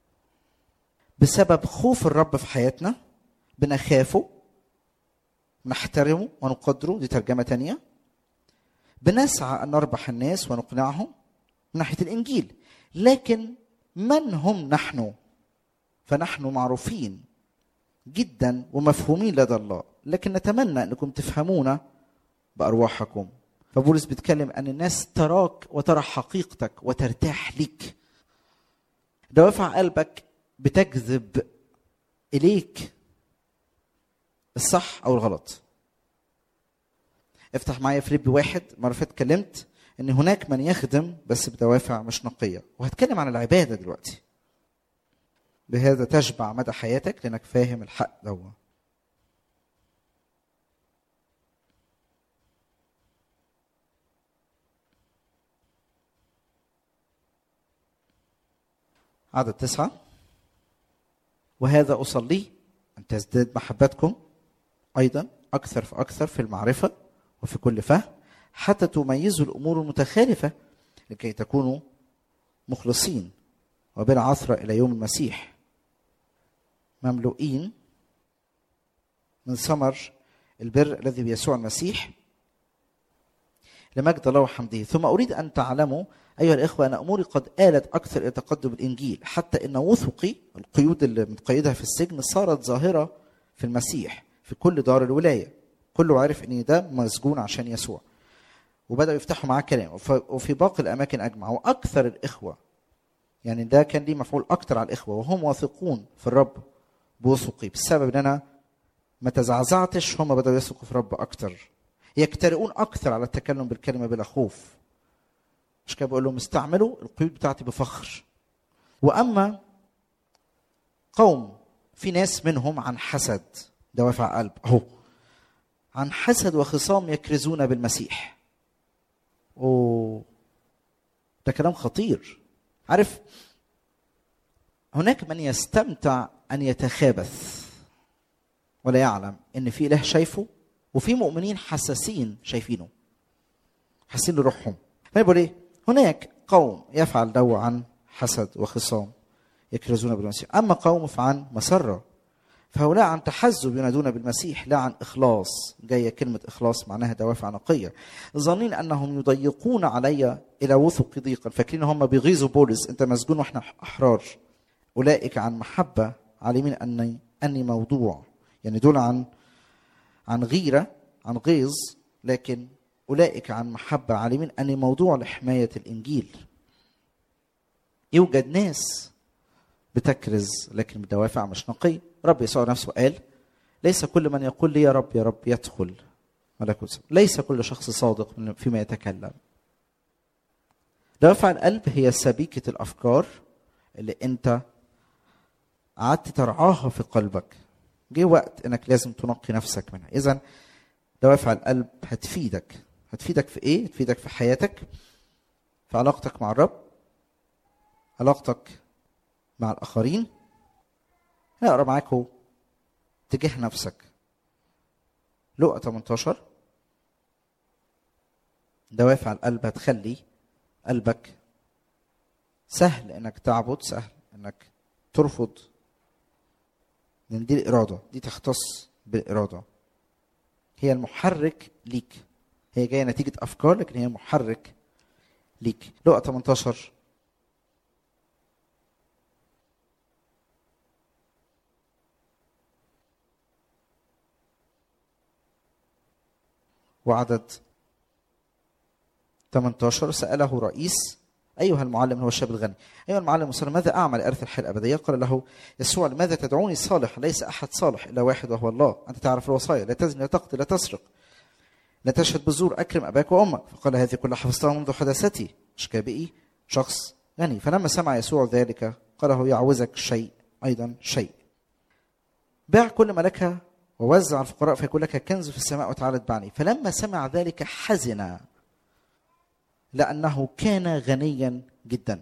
بسبب خوف الرب في حياتنا بنخافه نحترمه ونقدره دي ترجمة تانية بنسعى أن نربح الناس ونقنعهم من ناحية الإنجيل لكن من هم نحن فنحن معروفين جدا ومفهومين لدى الله لكن نتمنى أنكم تفهمونا بأرواحكم فبولس بيتكلم أن الناس تراك وترى حقيقتك وترتاح ليك دوافع قلبك بتجذب إليك الصح أو الغلط افتح معايا فيليب واحد مرة فاتت اتكلمت ان هناك من يخدم بس بدوافع مش نقيه وهتكلم عن العباده دلوقتي بهذا تشبع مدى حياتك لانك فاهم الحق دوت عدد تسعة وهذا أصلي أن تزداد محبتكم أيضا أكثر فأكثر في المعرفة وفي كل فهم حتى تميزوا الامور المتخالفه لكي تكونوا مخلصين وبلا عثره الى يوم المسيح مملوئين من ثمر البر الذي بيسوع المسيح لمجد الله وحمده ثم أريد أن تعلموا أيها الإخوة أن أموري قد آلت أكثر إلى تقدم الإنجيل حتى أن وثقي القيود اللي متقيدها في السجن صارت ظاهرة في المسيح في كل دار الولاية كله عارف أن ده مسجون عشان يسوع وبدأوا يفتحوا معاه كلام وف- وفي باقي الأماكن أجمع وأكثر الإخوة يعني ده كان ليه مفعول أكتر على الإخوة وهم واثقون في الرب بوثقي بسبب أن أنا ما تزعزعتش هم بدأوا يثقوا في الرب أكتر يجترئون أكثر على التكلم بالكلمة بلا خوف مش كده بقول لهم استعملوا القيود بتاعتي بفخر وأما قوم في ناس منهم عن حسد دوافع قلب أهو عن حسد وخصام يكرزون بالمسيح أوه ده كلام خطير عارف هناك من يستمتع أن يتخابث ولا يعلم ان في اله شايفه وفي مؤمنين حساسين شايفينه حاسين لروحهم فيقول ايه هناك قوم يفعل دو عن حسد وخصام يكرزون بالمسيح اما قوم فعن مسره فهؤلاء عن تحزب ينادون بالمسيح لا عن اخلاص جايه كلمه اخلاص معناها دوافع نقيه ظانين انهم يضيقون علي الى وثق ضيقا فاكرين هم بيغيظوا بولس انت مسجون واحنا احرار اولئك عن محبه عالمين اني اني موضوع يعني دول عن عن غيره عن غيظ لكن اولئك عن محبه عالمين اني موضوع لحمايه الانجيل يوجد ناس بتكرز لكن بدوافع مش نقيه رب يسوع نفسه قال ليس كل من يقول لي يا رب يا رب يدخل ملكوت السماء ليس كل شخص صادق من- فيما يتكلم دوافع القلب هي سبيكة الأفكار اللي أنت قعدت ترعاها في قلبك جه وقت انك لازم تنقي نفسك منها اذا دوافع القلب هتفيدك هتفيدك في ايه هتفيدك في حياتك في علاقتك مع الرب علاقتك مع الاخرين هقرا معاكم تجاه نفسك لقى 18 دوافع القلب هتخلي قلبك سهل انك تعبد سهل انك ترفض لان دي الاراده دي تختص بالاراده هي المحرك ليك هي جايه نتيجه افكار لكن هي محرك ليك لقى 18 وعدد 18 سأله رئيس أيها المعلم هو الشاب الغني أيها المعلم صلى ماذا أعمل أرث الحياة الأبدية قال له يسوع لماذا تدعوني صالح ليس أحد صالح إلا واحد وهو الله أنت تعرف الوصايا لا تزني لا تقتل لا تسرق لا تشهد بالزور أكرم أباك وأمك فقال هذه كلها حفظتها منذ حداثتي شكابئي شخص غني فلما سمع يسوع ذلك قال له يعوزك شيء أيضا شيء باع كل ما لك ووزع الفقراء فيكون لك كنز في السماء وتعالى اتبعني فلما سمع ذلك حزن لأنه كان غنيا جدا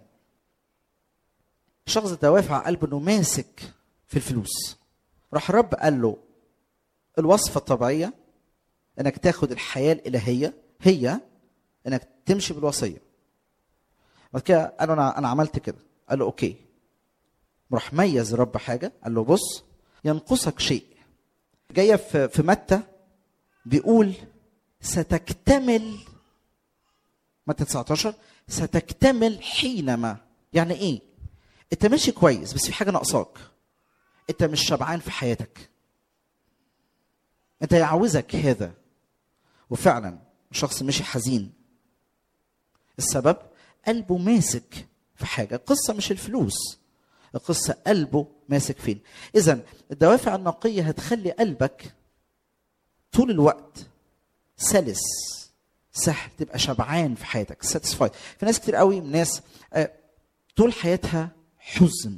الشخص دوافع قلبه انه ماسك في الفلوس راح الرب قال له الوصفة الطبيعية انك تاخد الحياة الإلهية هي انك تمشي بالوصية بعد كده قال له انا انا عملت كده قال له اوكي راح ميز الرب حاجة قال له بص ينقصك شيء جاية في في متى بيقول ستكتمل متى 19 ستكتمل حينما يعني ايه انت ماشي كويس بس في حاجه ناقصاك انت مش شبعان في حياتك انت يعوزك هذا وفعلا الشخص مشي حزين السبب قلبه ماسك في حاجه القصه مش الفلوس القصه قلبه ماسك فين اذا الدوافع النقيه هتخلي قلبك طول الوقت سلس سهل تبقى شبعان في حياتك ساتيسفايد في ناس كتير قوي من ناس آه، طول حياتها حزن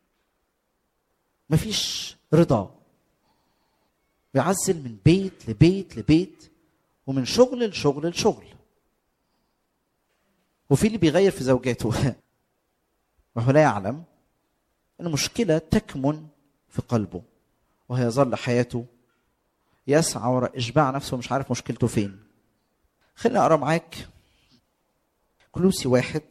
مفيش رضا بيعزل من بيت لبيت لبيت ومن شغل لشغل لشغل وفي اللي بيغير في زوجاته وهو لا يعلم ان المشكله تكمن في قلبه وهيظل حياته يسعى وراء اشباع نفسه ومش عارف مشكلته فين خليني اقرا معاك كلوسي واحد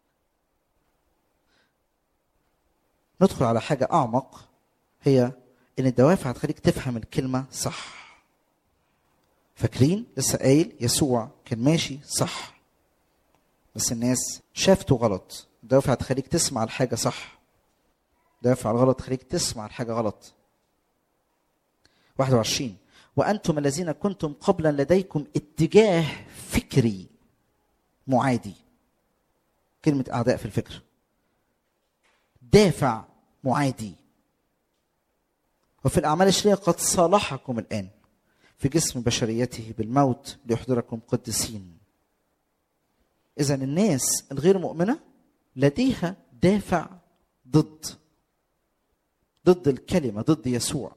ندخل على حاجة أعمق هي إن الدوافع هتخليك تفهم الكلمة صح فاكرين لسه قايل يسوع كان ماشي صح بس الناس شافته غلط دوافع تخليك تسمع الحاجه صح دوافع الغلط تخليك تسمع الحاجه غلط 21 وانتم الذين كنتم قبلا لديكم اتجاه فكري معادي كلمه اعداء في الفكر دافع معادي وفي الاعمال الشريره قد صالحكم الان في جسم بشريته بالموت ليحضركم قدسين اذا الناس الغير مؤمنه لديها دافع ضد ضد الكلمه ضد يسوع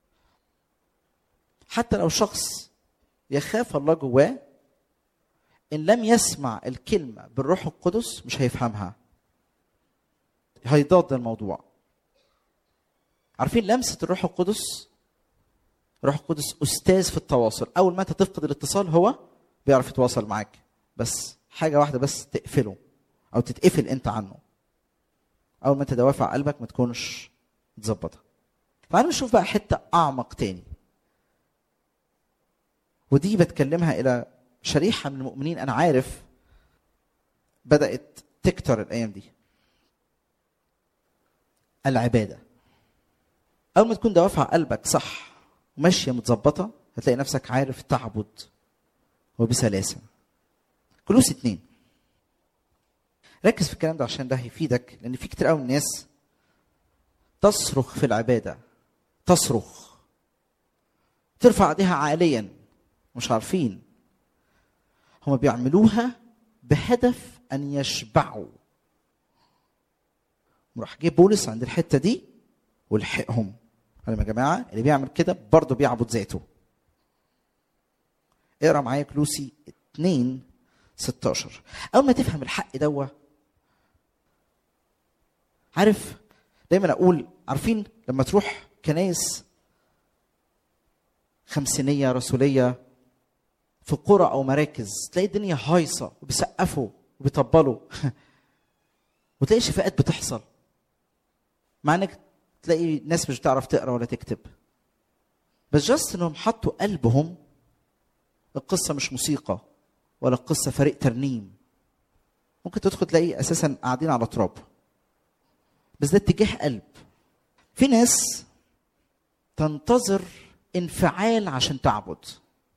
حتى لو شخص يخاف الله جواه ان لم يسمع الكلمه بالروح القدس مش هيفهمها هيضاد الموضوع عارفين لمسه الروح القدس الروح القدس استاذ في التواصل اول ما انت تفقد الاتصال هو بيعرف يتواصل معاك بس حاجه واحده بس تقفله او تتقفل انت عنه اول ما انت دوافع قلبك ما تكونش متظبطه تعالوا نشوف بقى حته اعمق تاني ودي بتكلمها الى شريحه من المؤمنين انا عارف بدات تكتر الايام دي العباده اول ما تكون دوافع قلبك صح وماشيه متظبطه هتلاقي نفسك عارف تعبد وبسلاسه كلوس اتنين ركز في الكلام ده عشان ده هيفيدك لان في كتير قوي الناس تصرخ في العباده تصرخ ترفع ايديها عاليا مش عارفين هم بيعملوها بهدف ان يشبعوا راح جه بولس عند الحته دي ولحقهم قال يا جماعه اللي بيعمل كده برضه بيعبد ذاته اقرا معايا كلوسي 2 16 اول ما تفهم الحق دوا عارف دايما اقول عارفين لما تروح كنايس خمسينيه رسوليه في قرى او مراكز تلاقي الدنيا هايصه وبيسقفوا وبيطبلوا وتلاقي شفاءات بتحصل مع انك تلاقي ناس مش بتعرف تقرا ولا تكتب بس جاست انهم حطوا قلبهم القصه مش موسيقى ولا القصه فريق ترنيم ممكن تدخل تلاقي اساسا قاعدين على تراب بس ده اتجاه قلب في ناس تنتظر انفعال عشان تعبد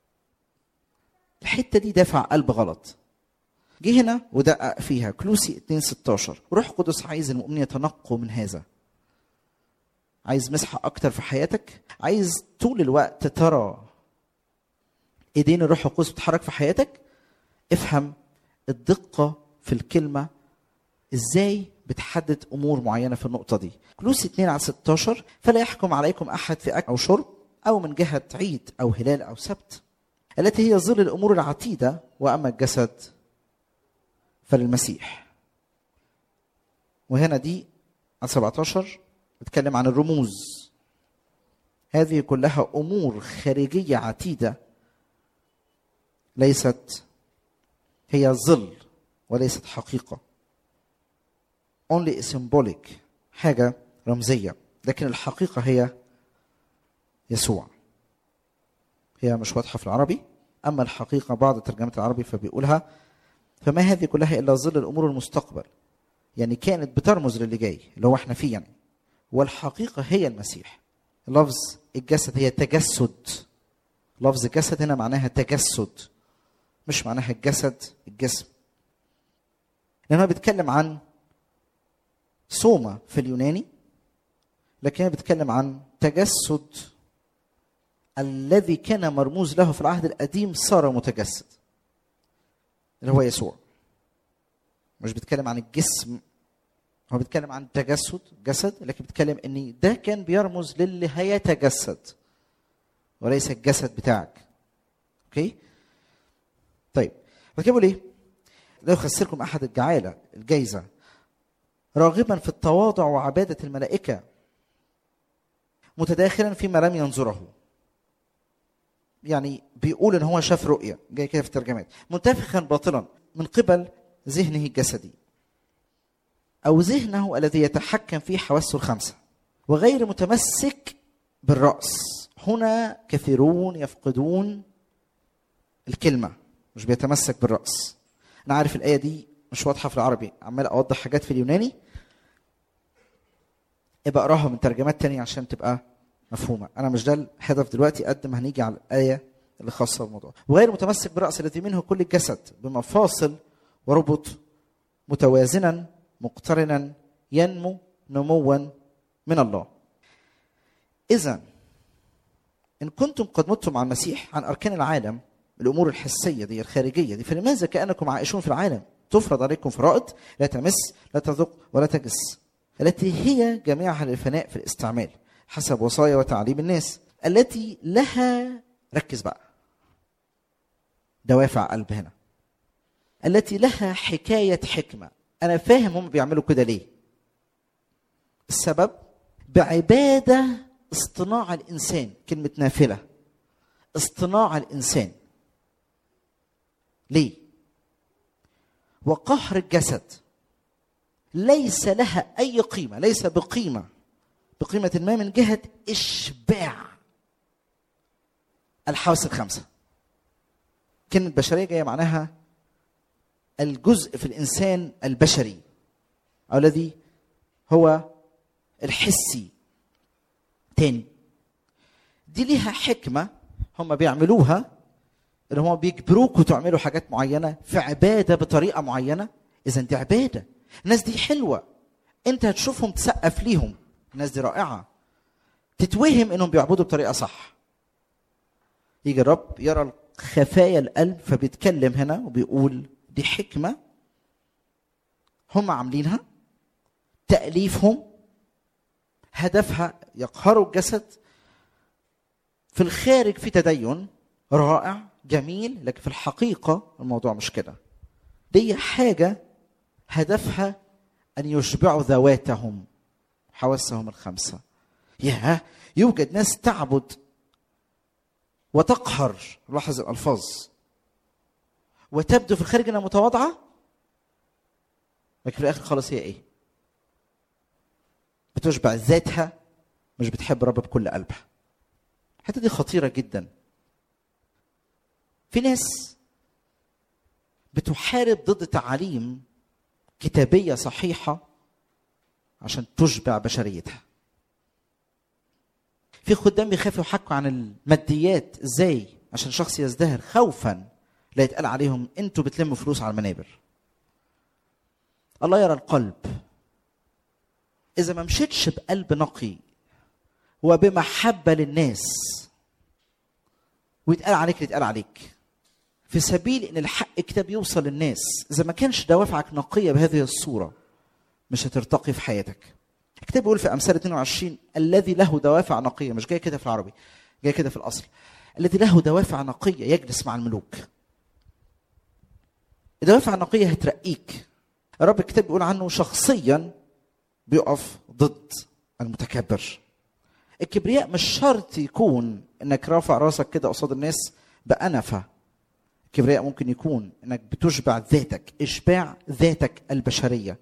الحته دي دافع قلب غلط جه هنا ودقق فيها كلوسي 2 16 روح قدس عايز المؤمنين يتنقوا من هذا عايز مسحه اكتر في حياتك عايز طول الوقت ترى ايدين الروح القدس بتتحرك في حياتك افهم الدقه في الكلمه ازاي بتحدد امور معينه في النقطه دي كلوس 2 على 16 فلا يحكم عليكم احد في اكل او شرب او من جهه عيد او هلال او سبت التي هي ظل الامور العتيده واما الجسد فللمسيح وهنا دي على 17 بتكلم عن الرموز هذه كلها امور خارجيه عتيده ليست هي ظل وليست حقيقه only symbolic حاجه رمزيه لكن الحقيقه هي يسوع هي مش واضحه في العربي اما الحقيقه بعض ترجمات العربي فبيقولها فما هذه كلها الا ظل الامور المستقبل يعني كانت بترمز للي جاي اللي هو احنا فيه يعني والحقيقه هي المسيح لفظ الجسد هي تجسد لفظ الجسد هنا معناها تجسد مش معناها الجسد الجسم لانه بيتكلم عن صومة في اليوناني لكن بيتكلم عن تجسد الذي كان مرموز له في العهد القديم صار متجسد اللي هو يسوع مش بيتكلم عن الجسم هو بيتكلم عن تجسد جسد لكن بيتكلم ان ده كان بيرمز للي هيتجسد وليس الجسد بتاعك اوكي طيب فكده ايه لا يخسركم احد الجعاله الجايزه راغبا في التواضع وعباده الملائكه متداخلا فيما لم ينظره يعني بيقول ان هو شاف رؤيه جاي كده في الترجمات منتفخا باطلا من قبل ذهنه الجسدي او ذهنه الذي يتحكم في حواسه الخمسه وغير متمسك بالراس هنا كثيرون يفقدون الكلمه مش بيتمسك بالراس انا عارف الايه دي مش واضحه في العربي عمال اوضح حاجات في اليوناني ابقى اقراها من ترجمات تانية عشان تبقى مفهومه انا مش ده الهدف دلوقتي قد ما هنيجي على الايه اللي خاصه بالموضوع وغير متمسك بالراس الذي منه كل الجسد بمفاصل وربط متوازنا مقترنا ينمو نموا من الله اذا ان كنتم قد متم مع المسيح عن اركان العالم الامور الحسيه دي الخارجيه دي فلماذا كانكم عائشون في العالم تفرض عليكم فرائض لا تمس لا تذق ولا تجس التي هي جميعها للفناء في الاستعمال حسب وصايا وتعليم الناس التي لها ركز بقى دوافع قلب هنا التي لها حكايه حكمه انا فاهم هم بيعملوا كده ليه السبب بعباده اصطناع الانسان كلمه نافله اصطناع الانسان ليه وقهر الجسد ليس لها اي قيمه ليس بقيمه بقيمه ما من جهه اشباع الحواس الخمسه كلمه بشريه جايه معناها الجزء في الانسان البشري او الذي هو الحسي تاني دي ليها حكمه هم بيعملوها ان هم بيجبروكوا تعملوا حاجات معينه في عباده بطريقه معينه اذا دي عباده الناس دي حلوه انت هتشوفهم تسقف ليهم الناس دي رائعه تتوهم انهم بيعبدوا بطريقه صح يجي الرب يرى خفايا القلب فبيتكلم هنا وبيقول دي حكمه هم عاملينها تاليفهم هدفها يقهروا الجسد في الخارج في تدين رائع جميل لكن في الحقيقه الموضوع مش كده دي حاجه هدفها ان يشبعوا ذواتهم حواسهم الخمسه يا يوجد ناس تعبد وتقهر لاحظ الالفاظ وتبدو في الخارج انها متواضعه لكن في الاخر خالص هي ايه بتشبع ذاتها مش بتحب رب بكل قلبها الحته دي خطيره جدا في ناس بتحارب ضد تعاليم كتابيه صحيحه عشان تشبع بشريتها في خدام بيخافوا يحكوا عن الماديات ازاي عشان شخص يزدهر خوفا لا يتقال عليهم انتوا بتلموا فلوس على المنابر الله يرى القلب اذا ما مشيتش بقلب نقي وبمحبه للناس ويتقال عليك اللي يتقال عليك في سبيل ان الحق كتاب يوصل للناس اذا ما كانش دوافعك نقيه بهذه الصوره مش هترتقي في حياتك الكتاب بيقول في امثال 22 الذي له دوافع نقيه مش جاي كده في العربي جاي كده في الاصل الذي له دوافع نقيه يجلس مع الملوك الدوافع النقيه هترقيك الرب الكتاب بيقول عنه شخصيا بيقف ضد المتكبر الكبرياء مش شرط يكون انك رافع راسك كده قصاد الناس بأنفة الكبرياء ممكن يكون انك بتشبع ذاتك اشباع ذاتك البشريه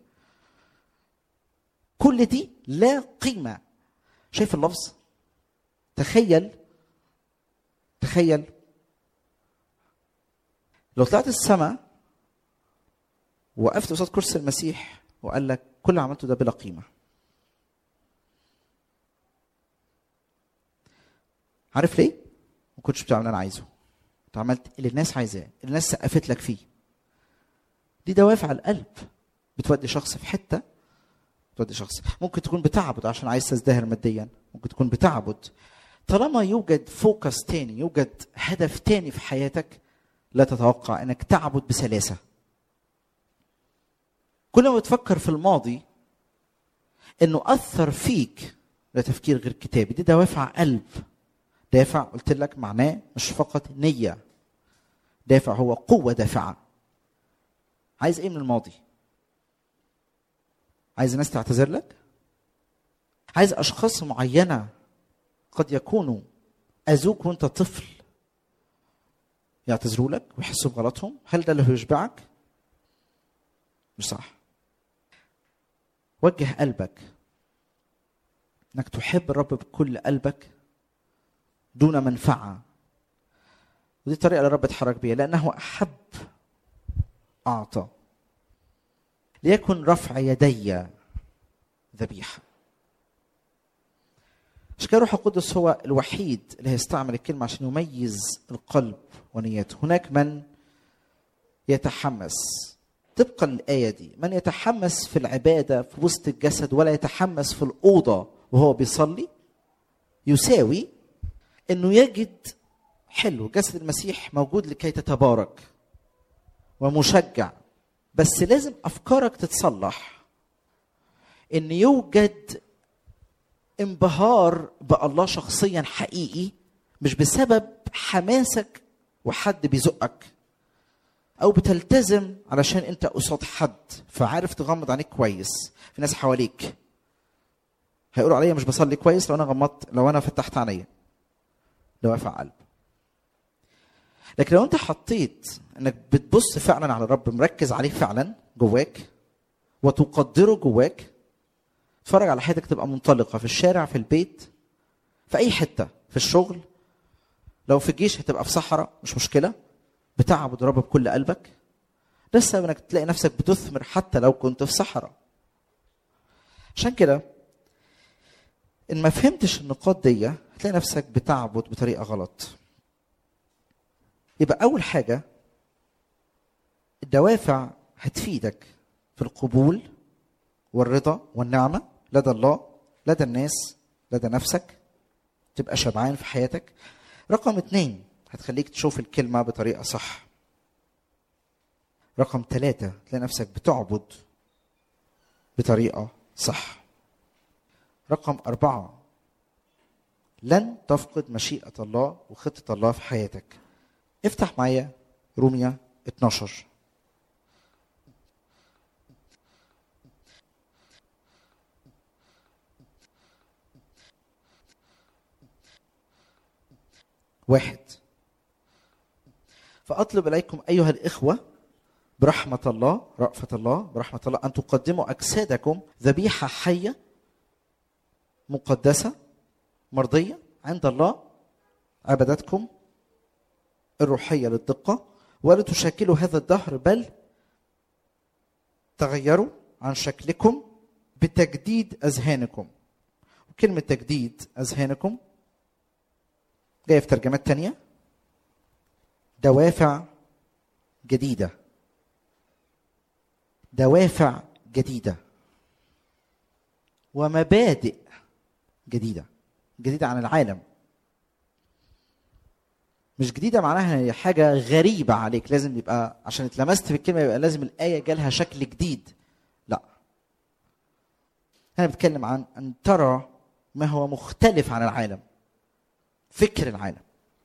كل دي لا قيمه شايف اللفظ تخيل تخيل لو طلعت السماء وقفت قصاد كرسي المسيح وقال لك كل اللي عملته ده بلا قيمه عارف ليه؟ ما كنتش بتعمل اللي انا عايزه انت عملت اللي الناس عايزاه اللي الناس سقفت لك فيه دي دوافع القلب بتودي شخص في حته بتودي شخص ممكن تكون بتعبد عشان عايز تزدهر ماديا ممكن تكون بتعبد طالما يوجد فوكس تاني يوجد هدف تاني في حياتك لا تتوقع انك تعبد بسلاسه كل ما بتفكر في الماضي انه اثر فيك ده تفكير غير كتابي دي دوافع قلب دافع قلت لك معناه مش فقط نية دافع هو قوة دافعة عايز ايه من الماضي عايز الناس تعتذر لك عايز اشخاص معينة قد يكونوا اذوك وانت طفل يعتذروا لك ويحسوا بغلطهم هل ده اللي هيشبعك مش صح وجه قلبك انك تحب الرب بكل قلبك دون منفعه ودي الطريقه اللي الرب اتحرك بيها لانه احب اعطى ليكن رفع يدي ذبيحه عشان كده الروح القدس هو الوحيد اللي هيستعمل الكلمه عشان يميز القلب ونيته هناك من يتحمس طبقا للآية دي من يتحمس في العبادة في وسط الجسد ولا يتحمس في الأوضة وهو بيصلي يساوي أنه يجد حلو جسد المسيح موجود لكي تتبارك ومشجع بس لازم أفكارك تتصلح أن يوجد انبهار بالله شخصيا حقيقي مش بسبب حماسك وحد بيزقك او بتلتزم علشان انت قصاد حد فعارف تغمض عينيك كويس في ناس حواليك هيقولوا عليا مش بصلي كويس لو انا غمضت لو انا فتحت عينيا دوافع قلب لكن لو انت حطيت انك بتبص فعلا على الرب مركز عليه فعلا جواك وتقدره جواك اتفرج على حياتك تبقى منطلقه في الشارع في البيت في اي حته في الشغل لو في الجيش هتبقى في صحراء مش مشكله بتعبد الرب بكل قلبك ده السبب انك تلاقي نفسك بتثمر حتى لو كنت في صحراء عشان كده ان ما فهمتش النقاط دي هتلاقي نفسك بتعبد بطريقه غلط يبقى اول حاجه الدوافع هتفيدك في القبول والرضا والنعمه لدى الله لدى الناس لدى نفسك تبقى شبعان في حياتك رقم اتنين هتخليك تشوف الكلمة بطريقة صح رقم ثلاثة تلاقي نفسك بتعبد بطريقة صح رقم أربعة لن تفقد مشيئة الله وخطة الله في حياتك افتح معايا روميا 12 واحد فأطلب إليكم أيها الإخوة برحمة الله رأفة الله برحمة الله أن تقدموا أجسادكم ذبيحة حية مقدسة مرضية عند الله عبادتكم الروحية للدقة ولا تشكلوا هذا الدهر بل تغيروا عن شكلكم بتجديد أذهانكم وكلمة تجديد أذهانكم جاية في ترجمات تانية دوافع جديدة دوافع جديدة ومبادئ جديدة جديدة عن العالم مش جديدة معناها هي حاجة غريبة عليك لازم يبقى عشان اتلمست في الكلمة يبقى لازم الآية جالها شكل جديد لا أنا بتكلم عن أن ترى ما هو مختلف عن العالم فكر العالم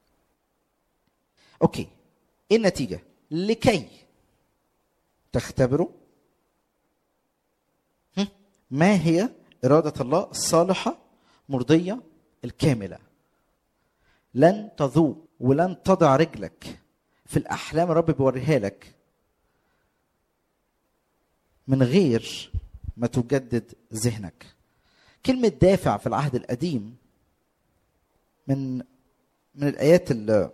اوكي ايه النتيجه لكي تختبروا ما هي اراده الله الصالحه مرضيه الكامله لن تذوق ولن تضع رجلك في الاحلام الرب بيوريها لك من غير ما تجدد ذهنك كلمه دافع في العهد القديم من من الايات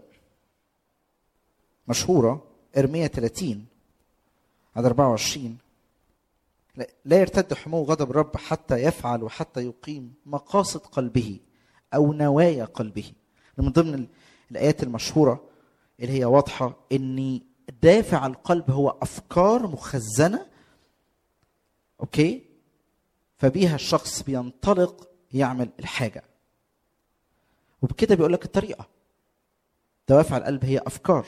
المشهوره ارميا 30 عدد 24 لا يرتد حمو غضب الرب حتى يفعل وحتى يقيم مقاصد قلبه او نوايا قلبه من ضمن الايات المشهوره اللي هي واضحه ان دافع القلب هو افكار مخزنه اوكي فبيها الشخص بينطلق يعمل الحاجه وبكده بيقول لك الطريقه دوافع القلب هي افكار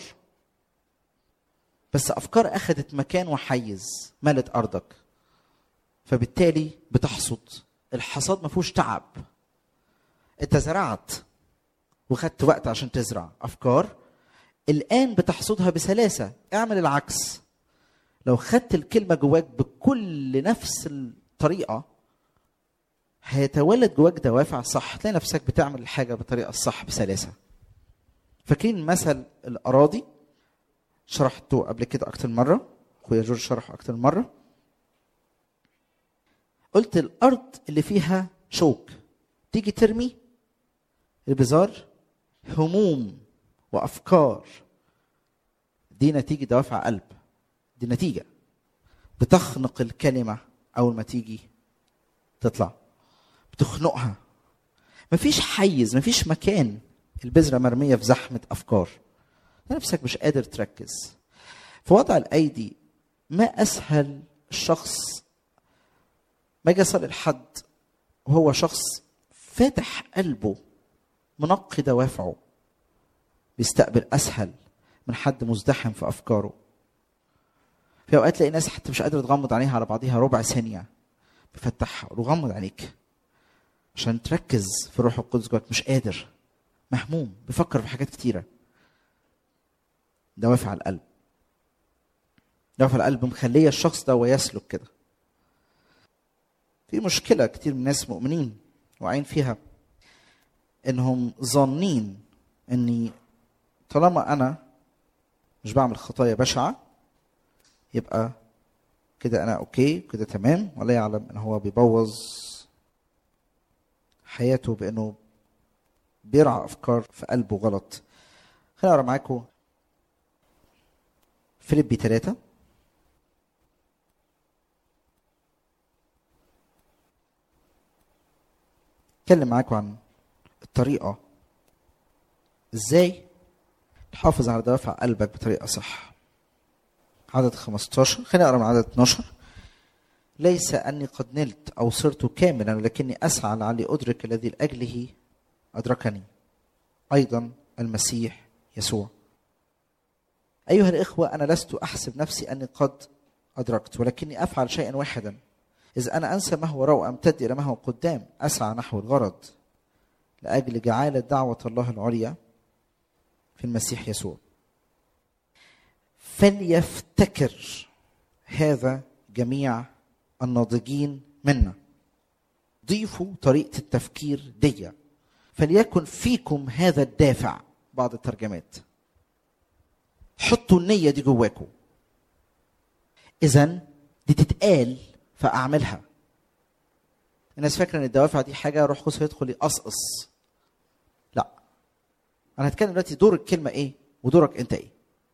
بس افكار اخذت مكان وحيز ملت ارضك فبالتالي بتحصد الحصاد ما فيهوش تعب انت زرعت وخدت وقت عشان تزرع افكار الان بتحصدها بسلاسه اعمل العكس لو خدت الكلمه جواك بكل نفس الطريقه هيتولد جواك دوافع صح تلاقي نفسك بتعمل الحاجه بالطريقه الصح بسلاسه فاكرين مثل الاراضي شرحته قبل كده اكتر مره اخويا جورج شرحه اكتر مره قلت الارض اللي فيها شوك تيجي ترمي البزار هموم وافكار دي نتيجه دوافع قلب دي نتيجه بتخنق الكلمه اول ما تيجي تطلع بتخنقها مفيش حيز مفيش مكان البذره مرميه في زحمه افكار نفسك مش قادر تركز في وضع الايدي ما اسهل الشخص ما اجي اصلي لحد وهو شخص فاتح قلبه منقي دوافعه بيستقبل اسهل من حد مزدحم في افكاره في اوقات تلاقي ناس حتى مش قادره تغمض عينيها على بعضيها ربع ثانيه بيفتحها وغمض عينيك عشان تركز في الروح القدس جواك مش قادر مهموم بيفكر في حاجات كتيره دوافع القلب دوافع القلب مخليه الشخص ده ويسلك كده في مشكله كتير من الناس مؤمنين واعيين فيها انهم ظانين اني طالما انا مش بعمل خطايا بشعه يبقى كده انا اوكي كده تمام ولا يعلم ان هو بيبوظ حياته بانه بيرعى افكار في قلبه غلط خليني اقرا معاكم فيليبي ثلاثة اتكلم معاكم عن الطريقة ازاي تحافظ على دوافع قلبك بطريقة صح عدد 15 خليني اقرا من عدد 12 ليس اني قد نلت او صرت كاملا ولكني اسعى لعلي ادرك الذي لاجله ادركني ايضا المسيح يسوع ايها الاخوه انا لست احسب نفسي اني قد ادركت ولكني افعل شيئا واحدا اذ انا انسى ما هو وراء وامتد الى ما هو قدام اسعى نحو الغرض لاجل جعاله دعوه الله العليا في المسيح يسوع فليفتكر هذا جميع الناضجين منا ضيفوا طريقه التفكير دي فليكن فيكم هذا الدافع بعض الترجمات حطوا النية دي جواكم إذا دي تتقال فأعملها الناس فاكرة إن الدوافع دي حاجة روح قدس يدخل يقصقص لا أنا هتكلم دلوقتي دور الكلمة إيه ودورك أنت إيه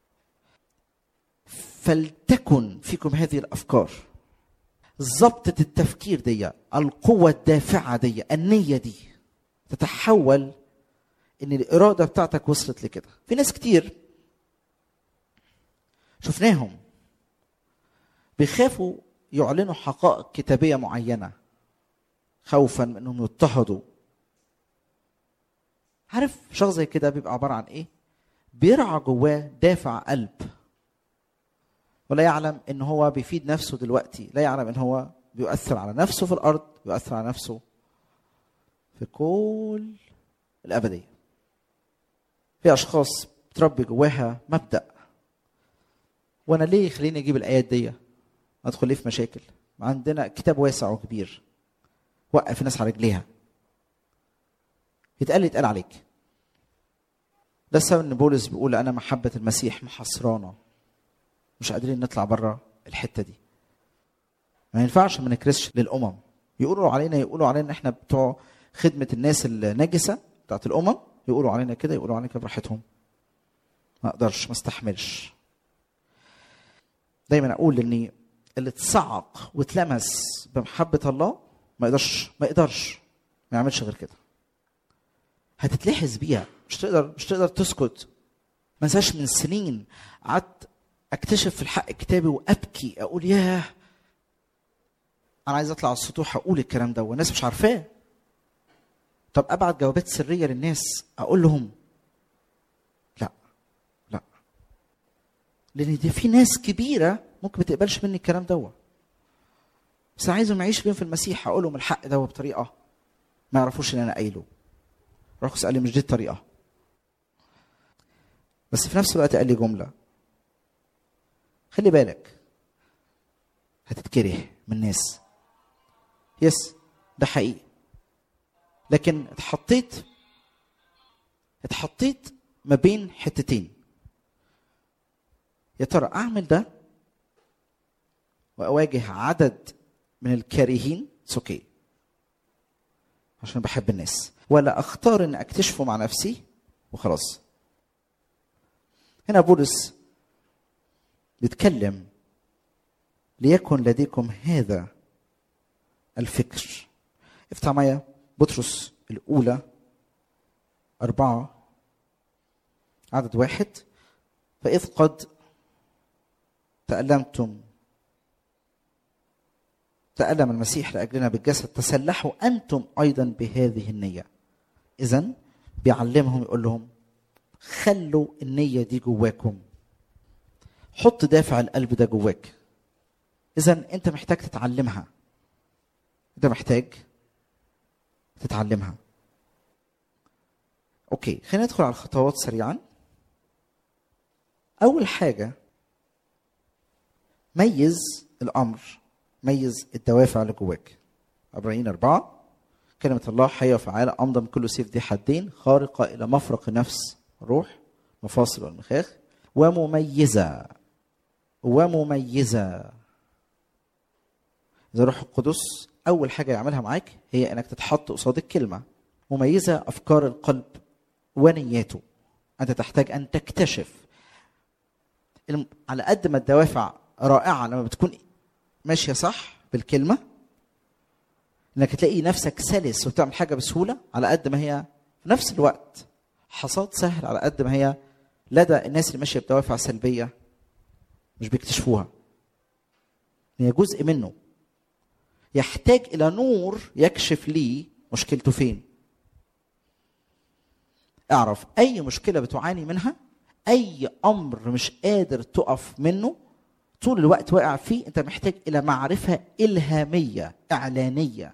فلتكن فيكم هذه الأفكار ضبطة التفكير دي القوة الدافعة دي النية دي تتحول ان الاراده بتاعتك وصلت لكده في ناس كتير شفناهم بيخافوا يعلنوا حقائق كتابيه معينه خوفا من انهم يضطهدوا عارف شخص زي كده بيبقى عباره عن ايه بيرعى جواه دافع قلب ولا يعلم ان هو بيفيد نفسه دلوقتي لا يعلم ان هو بيؤثر على نفسه في الارض بيؤثر على نفسه في كل الابديه في اشخاص بتربي جواها مبدا وانا ليه خليني اجيب الايات دي ادخل ليه في مشاكل عندنا كتاب واسع وكبير وقف الناس على رجليها يتقال لي يتقال عليك ده السبب ان بولس بيقول انا محبه المسيح محصرانا مش قادرين نطلع بره الحته دي ما ينفعش ما نكرسش للامم يقولوا علينا يقولوا علينا احنا بتوع خدمه الناس النجسه بتاعت الامم يقولوا علينا كده يقولوا علينا كده براحتهم ما اقدرش ما استحملش دايما اقول اني اللي تصعق واتلمس بمحبه الله ما يقدرش ما يقدرش ما يعملش غير كده هتتلحس بيها مش تقدر مش تقدر تسكت ما انساش من سنين قعدت اكتشف في الحق الكتابي وابكي اقول ياه انا عايز اطلع على السطوح اقول الكلام ده والناس مش عارفاه طب ابعت جوابات سريه للناس اقول لهم لا لا لان دي في ناس كبيره ممكن ما تقبلش مني الكلام دوت بس انا عايزهم يعيشوا بيهم في المسيح اقول لهم الحق ده بطريقه ما يعرفوش ان انا قايله روح قال لي مش دي الطريقه بس في نفس الوقت قال لي جمله خلي بالك هتتكره من الناس يس ده حقيقي لكن اتحطيت اتحطيت ما بين حتتين يا ترى اعمل ده واواجه عدد من الكارهين اوكي عشان بحب الناس ولا اختار ان اكتشفه مع نفسي وخلاص هنا بولس بيتكلم ليكن لديكم هذا الفكر افتح معايا بطرس الأولى أربعة عدد واحد فإذ قد تألمتم تألم المسيح لأجلنا بالجسد تسلحوا أنتم أيضا بهذه النية إذا بيعلمهم يقول لهم خلوا النية دي جواكم حط دافع القلب ده جواك إذا أنت محتاج تتعلمها أنت محتاج تتعلمها أوكي خلينا ندخل على الخطوات سريعا أول حاجة ميز الأمر ميز الدوافع اللي جواك عبرانيين أربعة كلمة الله حية وفعالة أمضى من كل سيف ذي حدين خارقة إلى مفرق النفس الروح مفاصل والمخاخ ومميزة ومميزة إذا روح القدس أول حاجة يعملها معاك هي إنك تتحط قصاد الكلمة مميزة أفكار القلب ونياته أنت تحتاج أن تكتشف الم- على قد ما الدوافع رائعة لما بتكون ماشية صح بالكلمة انك تلاقي نفسك سلس وبتعمل حاجة بسهولة على قد ما هي في نفس الوقت حصاد سهل على قد ما هي لدى الناس اللي ماشية بدوافع سلبية مش بيكتشفوها هي جزء منه يحتاج إلى نور يكشف لي مشكلته فين اعرف أي مشكلة بتعاني منها أي أمر مش قادر تقف منه طول الوقت واقع فيه انت محتاج الى معرفه الهاميه اعلانيه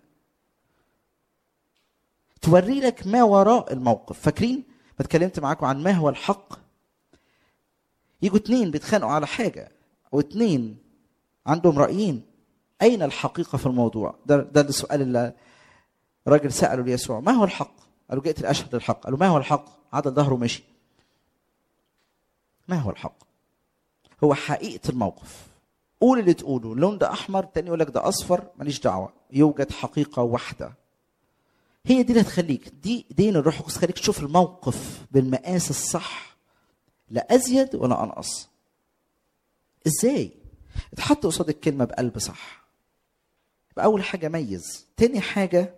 توري لك ما وراء الموقف فاكرين ما اتكلمت معاكم عن ما هو الحق يجوا اتنين بيتخانقوا على حاجه واتنين عندهم رايين اين الحقيقه في الموضوع ده ده السؤال اللي راجل ساله ليسوع ما هو الحق قالوا جئت لاشهد الحق قالوا ما هو الحق عدل ظهره مشي ما هو الحق هو حقيقه الموقف قول اللي تقوله اللون ده احمر تاني يقول لك ده اصفر ماليش دعوه يوجد حقيقه واحده هي دي اللي هتخليك دي دين الروح القدس تخليك تشوف الموقف بالمقاس الصح لا ازيد ولا انقص ازاي اتحط قصاد الكلمه بقلب صح يبقى اول حاجه ميز تاني حاجه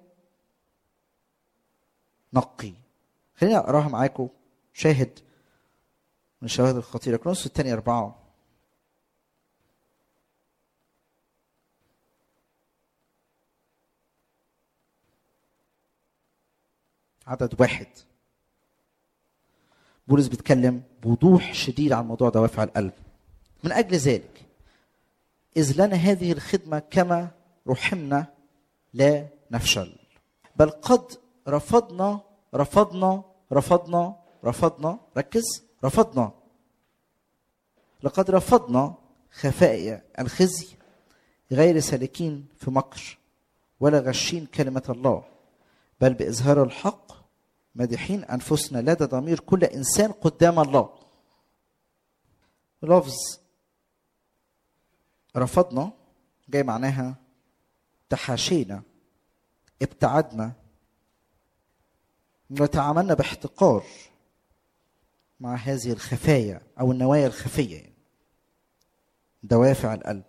نقي خليني اقراها معاكم شاهد من الشواهد الخطيره كرونس الثاني اربعه عدد واحد بولس بيتكلم بوضوح شديد عن موضوع دوافع القلب من اجل ذلك اذ لنا هذه الخدمه كما رحمنا لا نفشل بل قد رفضنا رفضنا رفضنا رفضنا ركز رفضنا لقد رفضنا خفايا الخزي غير سالكين في مكر ولا غشين كلمه الله بل بإظهار الحق مادحين أنفسنا لدى ضمير كل إنسان قدام الله لفظ رفضنا جاي معناها تحاشينا ابتعدنا وتعاملنا باحتقار مع هذه الخفايا أو النوايا الخفية يعني. دوافع القلب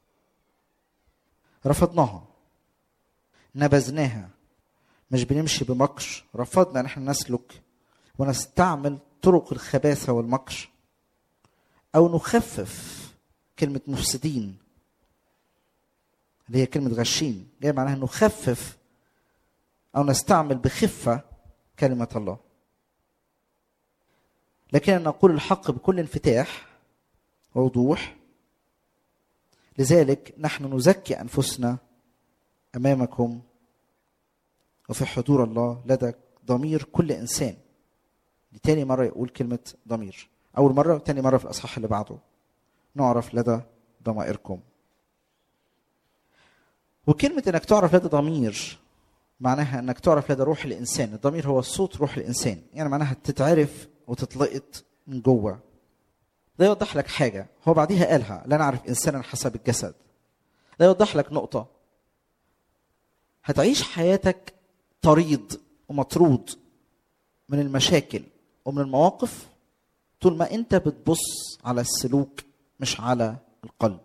رفضناها نبذناها مش بنمشي بمكر رفضنا ان احنا نسلك ونستعمل طرق الخباثه والمكر او نخفف كلمه مفسدين اللي هي كلمه غشين جاي معناها نخفف او نستعمل بخفه كلمه الله لكن نقول الحق بكل انفتاح ووضوح لذلك نحن نزكي انفسنا امامكم وفي حضور الله لدى ضمير كل انسان دي تاني مره يقول كلمه ضمير اول مره وتاني مره في الاصحاح اللي بعده نعرف لدى ضمائركم وكلمه انك تعرف لدى ضمير معناها انك تعرف لدى روح الانسان الضمير هو صوت روح الانسان يعني معناها تتعرف وتتلقط من جوه ده يوضح لك حاجه هو بعديها قالها لا نعرف انسانا حسب الجسد ده يوضح لك نقطه هتعيش حياتك طريد ومطرود من المشاكل ومن المواقف طول ما انت بتبص على السلوك مش على القلب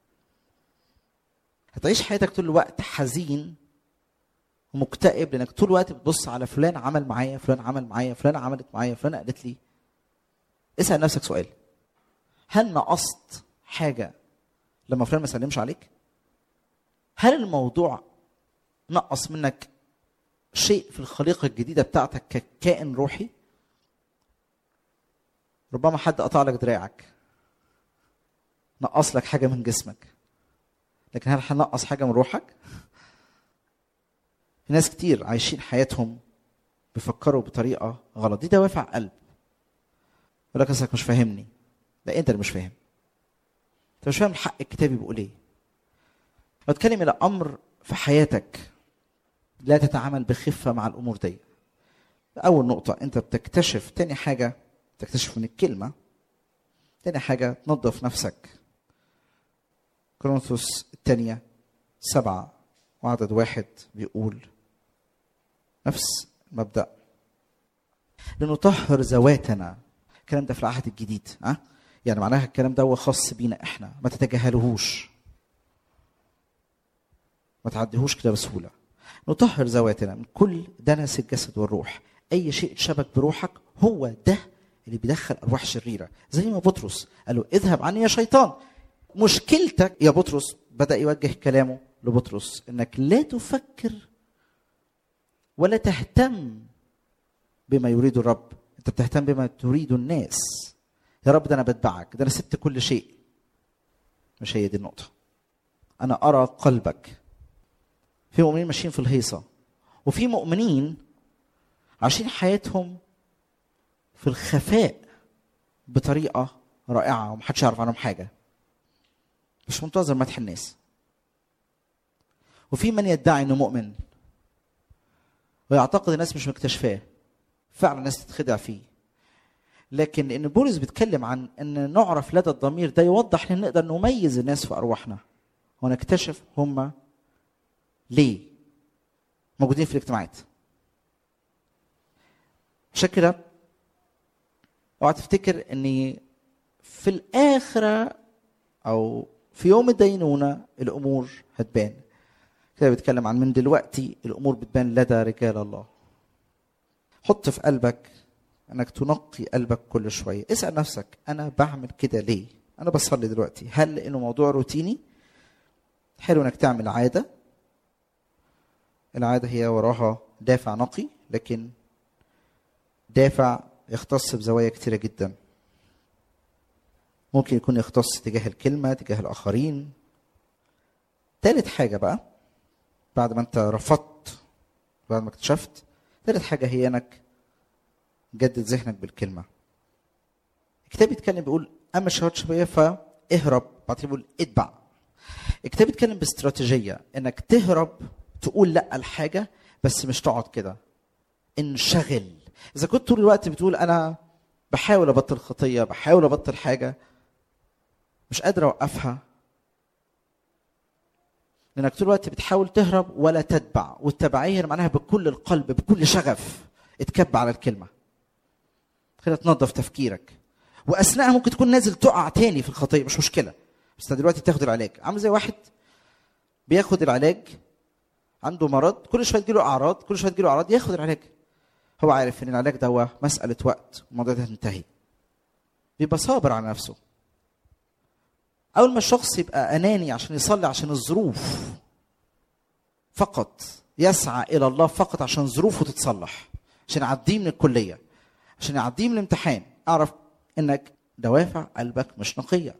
هتعيش حياتك طول الوقت حزين ومكتئب لانك طول الوقت بتبص على فلان عمل معايا فلان عمل معايا فلان عملت معايا فلان قالت لي اسال نفسك سؤال هل نقصت حاجه لما فلان ما سلمش عليك هل الموضوع نقص منك شيء في الخليقه الجديده بتاعتك ككائن روحي ربما حد قطع لك دراعك نقص لك حاجه من جسمك لكن هل هنقص حاجه من روحك في ناس كتير عايشين حياتهم بيفكروا بطريقه غلط دي دوافع قلب يقول لك اصلك مش فاهمني لا انت اللي مش فاهم انت مش فاهم الحق الكتابي بيقول ايه بتكلم الى امر في حياتك لا تتعامل بخفه مع الامور دي اول نقطه انت بتكتشف تاني حاجه تكتشف من الكلمه تاني حاجه تنظف نفسك كورنثوس الثانيه سبعه وعدد واحد بيقول نفس المبدا لنطهر ذواتنا الكلام ده في العهد الجديد ها أه؟ يعني معناها الكلام ده هو خاص بينا احنا ما تتجاهلوهوش ما تعديهوش كده بسهوله نطهر ذواتنا من كل دنس الجسد والروح اي شيء شبك بروحك هو ده اللي بيدخل ارواح شريره زي ما بطرس قال له اذهب عني يا شيطان مشكلتك يا بطرس بدا يوجه كلامه لبطرس انك لا تفكر ولا تهتم بما يريد الرب انت بتهتم بما تريد الناس يا رب ده انا بتبعك ده انا سبت كل شيء مش هي دي النقطه انا ارى قلبك في مؤمنين ماشيين في الهيصه وفي مؤمنين عايشين حياتهم في الخفاء بطريقه رائعه ومحدش يعرف عنهم حاجه مش منتظر مدح الناس وفي من يدعي انه مؤمن ويعتقد الناس مش مكتشفاه فعلا الناس تتخدع فيه لكن ان بولس بيتكلم عن ان نعرف لدى الضمير ده يوضح ان نقدر نميز الناس في ارواحنا ونكتشف هم ليه موجودين في الاجتماعات عشان كده اوعى تفتكر ان في الاخره او في يوم الدينونه الامور هتبان كده بيتكلم عن من دلوقتي الامور بتبان لدى رجال الله حط في قلبك انك تنقي قلبك كل شويه اسال نفسك انا بعمل كده ليه انا بصلي دلوقتي هل لانه موضوع روتيني حلو انك تعمل عاده العاده هي وراها دافع نقي لكن دافع يختص بزوايا كتيره جدا ممكن يكون يختص تجاه الكلمه تجاه الاخرين تالت حاجه بقى بعد ما انت رفضت بعد ما اكتشفت تالت حاجه هي انك جدد ذهنك بالكلمه الكتاب بيتكلم بيقول اما الشهوات الشبابيه فاهرب بعد كده بيقول اتبع الكتاب بيتكلم باستراتيجيه انك تهرب تقول لا الحاجه بس مش تقعد كده انشغل اذا كنت طول الوقت بتقول انا بحاول ابطل خطيه بحاول ابطل حاجه مش قادر اوقفها لانك طول الوقت بتحاول تهرب ولا تتبع والتبعيه معناها بكل القلب بكل شغف اتكب على الكلمه كده تنظف تفكيرك واثناءها ممكن تكون نازل تقع تاني في الخطيه مش مشكله بس انت دلوقتي بتاخد العلاج عامل زي واحد بياخد العلاج عنده مرض كل شويه تجيله اعراض كل شويه تجيله اعراض ياخد العلاج هو عارف ان العلاج ده هو مساله وقت والموضوع ده هتنتهي بيبقى صابر على نفسه اول ما الشخص يبقى اناني عشان يصلي عشان الظروف فقط يسعى الى الله فقط عشان ظروفه تتصلح عشان يعديه من الكليه عشان يعديه من الامتحان اعرف انك دوافع قلبك مش نقيه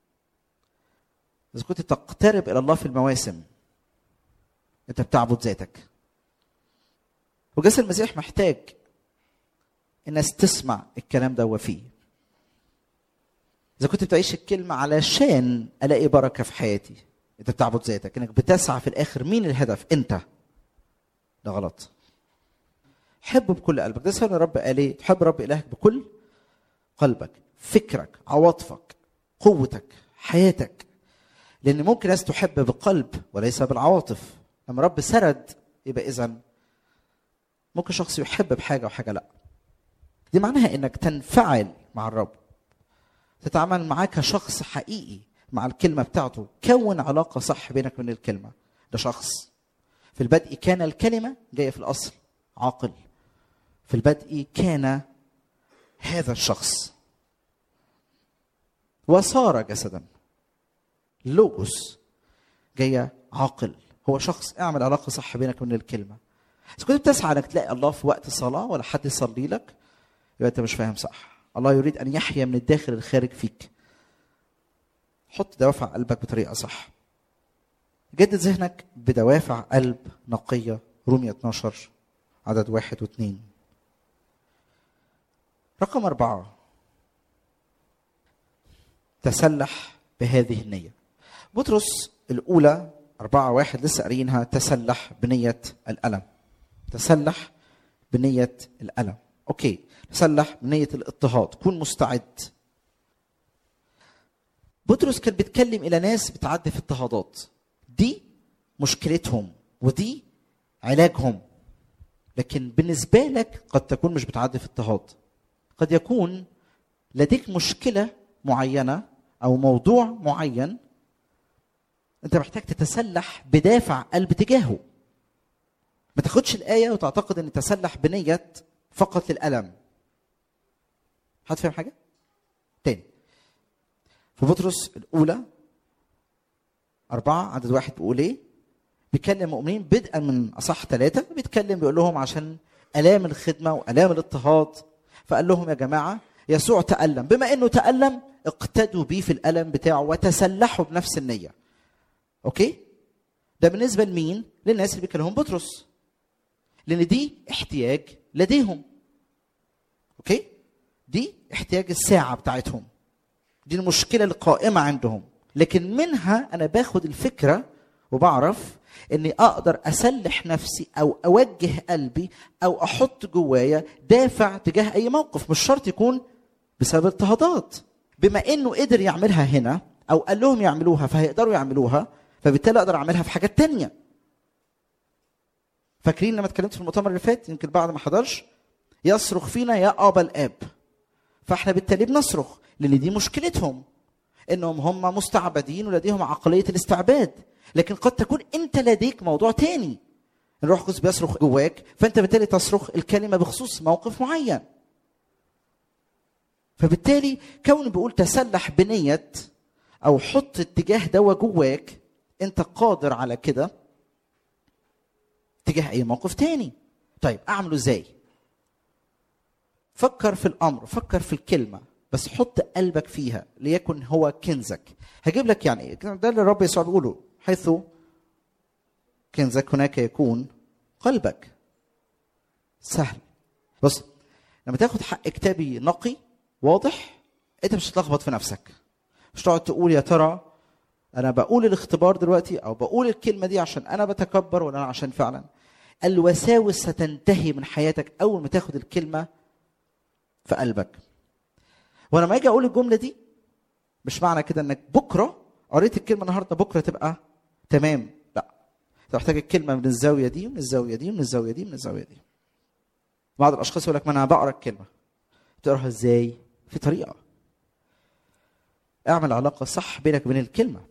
اذا كنت تقترب الى الله في المواسم انت بتعبد ذاتك وجسد المسيح محتاج الناس تسمع الكلام ده فيه اذا كنت بتعيش الكلمه علشان الاقي بركه في حياتي انت بتعبد ذاتك انك بتسعى في الاخر مين الهدف انت ده غلط حب بكل قلبك ده سبب الرب قال ايه تحب رب الهك بكل قلبك فكرك عواطفك قوتك حياتك لان ممكن ناس تحب بقلب وليس بالعواطف لما رب سرد يبقى اذا ممكن شخص يحب بحاجه وحاجه لا دي معناها انك تنفعل مع الرب تتعامل معاه كشخص حقيقي مع الكلمه بتاعته كون علاقه صح بينك وبين الكلمه ده شخص في البدء كان الكلمه جايه في الاصل عاقل في البدء كان هذا الشخص وصار جسدا لوجوس جايه عاقل هو شخص اعمل علاقه صح بينك وبين الكلمه اذا كنت بتسعى انك تلاقي الله في وقت صلاه ولا حد يصلي لك يبقى انت مش فاهم صح الله يريد ان يحيا من الداخل الخارج فيك حط دوافع قلبك بطريقه صح جدد ذهنك بدوافع قلب نقيه رومية 12 عدد واحد واثنين رقم أربعة تسلح بهذه النية بطرس الأولى أربعة واحد لسه قارينها تسلح بنية الألم تسلح بنية الألم أوكي تسلح بنية الاضطهاد كن مستعد بطرس كان بيتكلم إلى ناس بتعدي في اضطهادات دي مشكلتهم ودي علاجهم لكن بالنسبة لك قد تكون مش بتعدي في اضطهاد قد يكون لديك مشكلة معينة أو موضوع معين أنت محتاج تتسلح بدافع قلب تجاهه ما تاخدش الآية وتعتقد أن تسلح بنية فقط للألم حد فاهم حاجة؟ تاني في بطرس الأولى أربعة عدد واحد بيقول إيه؟ بيكلم المؤمنين بدءا من أصح ثلاثة بيتكلم بيقول لهم عشان آلام الخدمة وآلام الاضطهاد فقال لهم يا جماعة يسوع تألم بما إنه تألم اقتدوا بيه في الألم بتاعه وتسلحوا بنفس النية أوكي؟ ده بالنسبة لمين؟ للناس اللي بيكلمهم بطرس لأن دي احتياج لديهم أوكي؟ دي احتياج الساعة بتاعتهم دي المشكلة القائمة عندهم لكن منها أنا باخد الفكرة وبعرف اني اقدر اسلح نفسي او اوجه قلبي او احط جوايا دافع تجاه اي موقف مش شرط يكون بسبب اضطهادات بما انه قدر يعملها هنا او قال لهم يعملوها فهيقدروا يعملوها فبالتالي اقدر اعملها في حاجات تانية فاكرين لما اتكلمت في المؤتمر اللي فات يمكن بعد ما حضرش يصرخ فينا يا ابا الاب فاحنا بالتالي بنصرخ لان دي مشكلتهم انهم هم مستعبدين ولديهم عقليه الاستعباد لكن قد تكون انت لديك موضوع تاني الروح القدس بيصرخ جواك فانت بالتالي تصرخ الكلمه بخصوص موقف معين فبالتالي كون بيقول تسلح بنيه او حط اتجاه دوا جواك انت قادر على كده تجاه اي موقف تاني طيب اعمله ازاي فكر في الامر فكر في الكلمه بس حط قلبك فيها ليكن هو كنزك هجيب لك يعني ايه ده اللي الرب يسوع بيقوله حيث كنزك هناك يكون قلبك سهل بص لما تاخد حق كتابي نقي واضح انت مش هتلخبط في نفسك مش تقعد تقول يا ترى انا بقول الاختبار دلوقتي او بقول الكلمه دي عشان انا بتكبر ولا انا عشان فعلا الوساوس ستنتهي من حياتك اول ما تاخد الكلمه في قلبك وانا لما اجي اقول الجمله دي مش معنى كده انك بكره قريت الكلمه النهارده بكره تبقى تمام لا انت محتاج الكلمه من الزاويه دي ومن الزاويه دي ومن الزاويه دي ومن الزاويه دي بعض الاشخاص يقول لك ما انا بقرا الكلمه بتقراها ازاي في طريقه اعمل علاقه صح بينك وبين الكلمه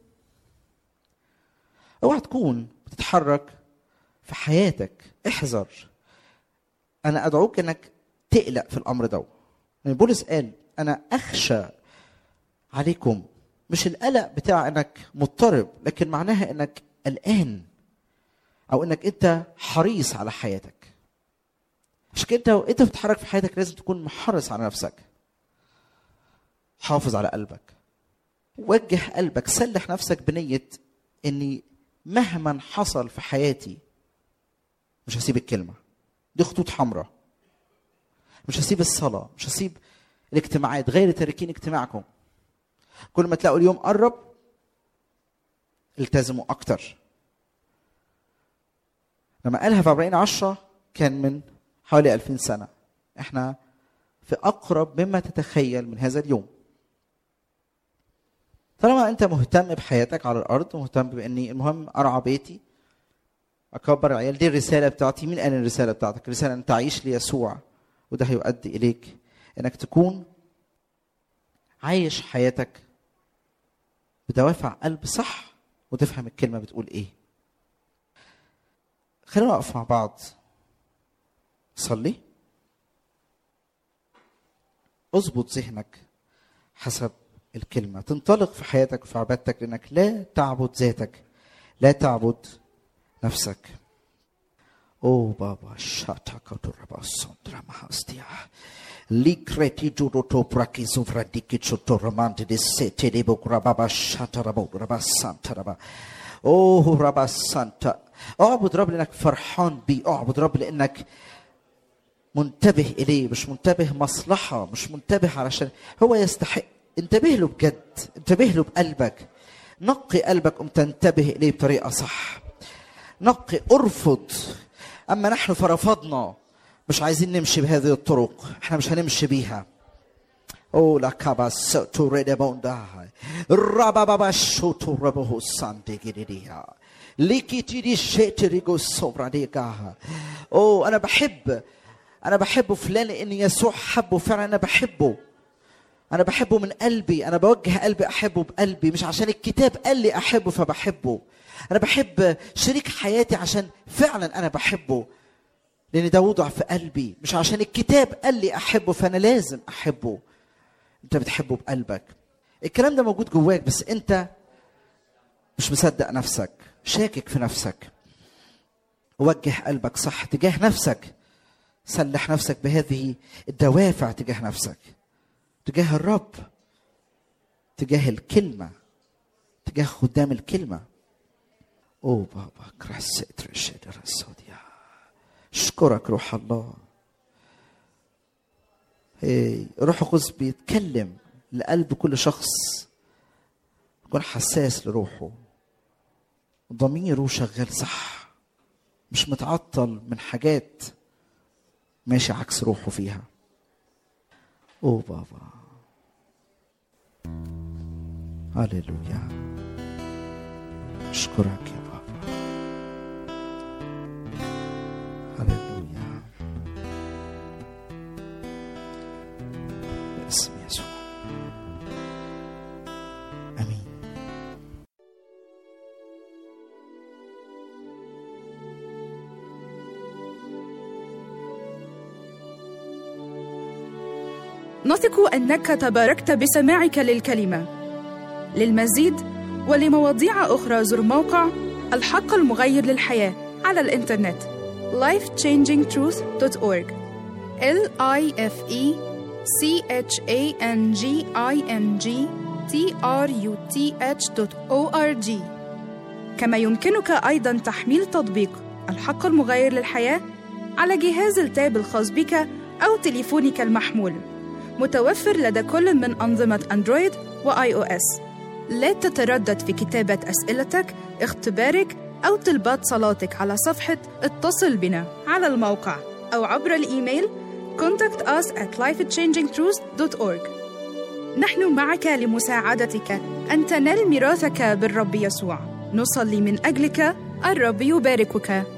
اوعى تكون بتتحرك في حياتك احذر انا ادعوك انك تقلق في الامر ده يعني بولس قال انا اخشى عليكم مش القلق بتاع انك مضطرب لكن معناها انك قلقان او انك انت حريص على حياتك عشان كده انت وانت بتتحرك في حياتك لازم تكون محرص على نفسك حافظ على قلبك وجه قلبك سلح نفسك بنية اني مهما حصل في حياتي مش هسيب الكلمة دي خطوط حمراء مش هسيب الصلاة مش هسيب الاجتماعات غير تاركين اجتماعكم كل ما تلاقوا اليوم قرب التزموا أكتر لما قالها في 40 عشرة كان من حوالي 2000 سنة احنا في أقرب مما تتخيل من هذا اليوم طالما انت مهتم بحياتك على الارض ومهتم باني المهم ارعى بيتي اكبر العيال دي الرساله بتاعتي مين قال الرساله بتاعتك الرساله ان تعيش ليسوع وده هيؤدي اليك انك تكون عايش حياتك بدوافع قلب صح وتفهم الكلمة بتقول ايه خلينا نقف مع بعض صلي اظبط ذهنك حسب الكلمة تنطلق في حياتك وفي عبادتك لأنك لا تعبد ذاتك لا تعبد نفسك او بابا شاتا كتوربا سندرا مهاستيا ليكريتي جوروتو براكي سوفرا ديكي تشوتو رمانتي دي سيتي دي بوكرا بابا شاتا ربو ربا سانتا ربا اوه ربا سانتا اعبد رب لانك فرحان بيه اعبد رب لانك منتبه اليه مش منتبه مصلحه مش منتبه علشان هو يستحق انتبه له بجد انتبه له بقلبك نقي قلبك قم تنتبه اليه بطريقه صح نقي ارفض اما نحن فرفضنا مش عايزين نمشي بهذه الطرق احنا مش هنمشي بيها او لا كابا سوتو ريدا بوندا رابا بابا شوتو ربه ساندي جديديا ليكي تيدي شيتريغو سوبرا ديكاها او انا بحب انا بحب فلان لان يسوع حبه فعلا انا بحبه انا بحبه من قلبي انا بوجه قلبي احبه بقلبي مش عشان الكتاب قال لي احبه فبحبه انا بحب شريك حياتي عشان فعلا انا بحبه لان ده وضع في قلبي مش عشان الكتاب قال لي احبه فانا لازم احبه انت بتحبه بقلبك الكلام ده موجود جواك بس انت مش مصدق نفسك شاكك في نفسك وجه قلبك صح تجاه نفسك سلح نفسك بهذه الدوافع تجاه نفسك تجاه الرب تجاه الكلمة تجاه خدام الكلمة أوه بابا كراسيت رشيد الصوديا اشكرك روح الله هي روح القدس بيتكلم لقلب كل شخص يكون حساس لروحه ضميره شغال صح مش متعطل من حاجات ماشي عكس روحه فيها اوه بابا هللويا اشكرك يا بابا هللويا باسم يسوع امين نثق انك تباركت بسماعك للكلمه للمزيد ولمواضيع اخرى زر موقع الحق المغير للحياه على الانترنت lifechangingtruth.org l i f e c h a n g i n g t r u t h.org كما يمكنك ايضا تحميل تطبيق الحق المغير للحياه على جهاز التاب الخاص بك او تليفونك المحمول متوفر لدى كل من أنظمة أندرويد وآي أو إس. لا تتردد في كتابة أسئلتك، اختبارك أو طلبات صلاتك على صفحة اتصل بنا على الموقع أو عبر الإيميل contact us at lifechangingtruth.org نحن معك لمساعدتك أن تنال ميراثك بالرب يسوع نصلي من أجلك الرب يباركك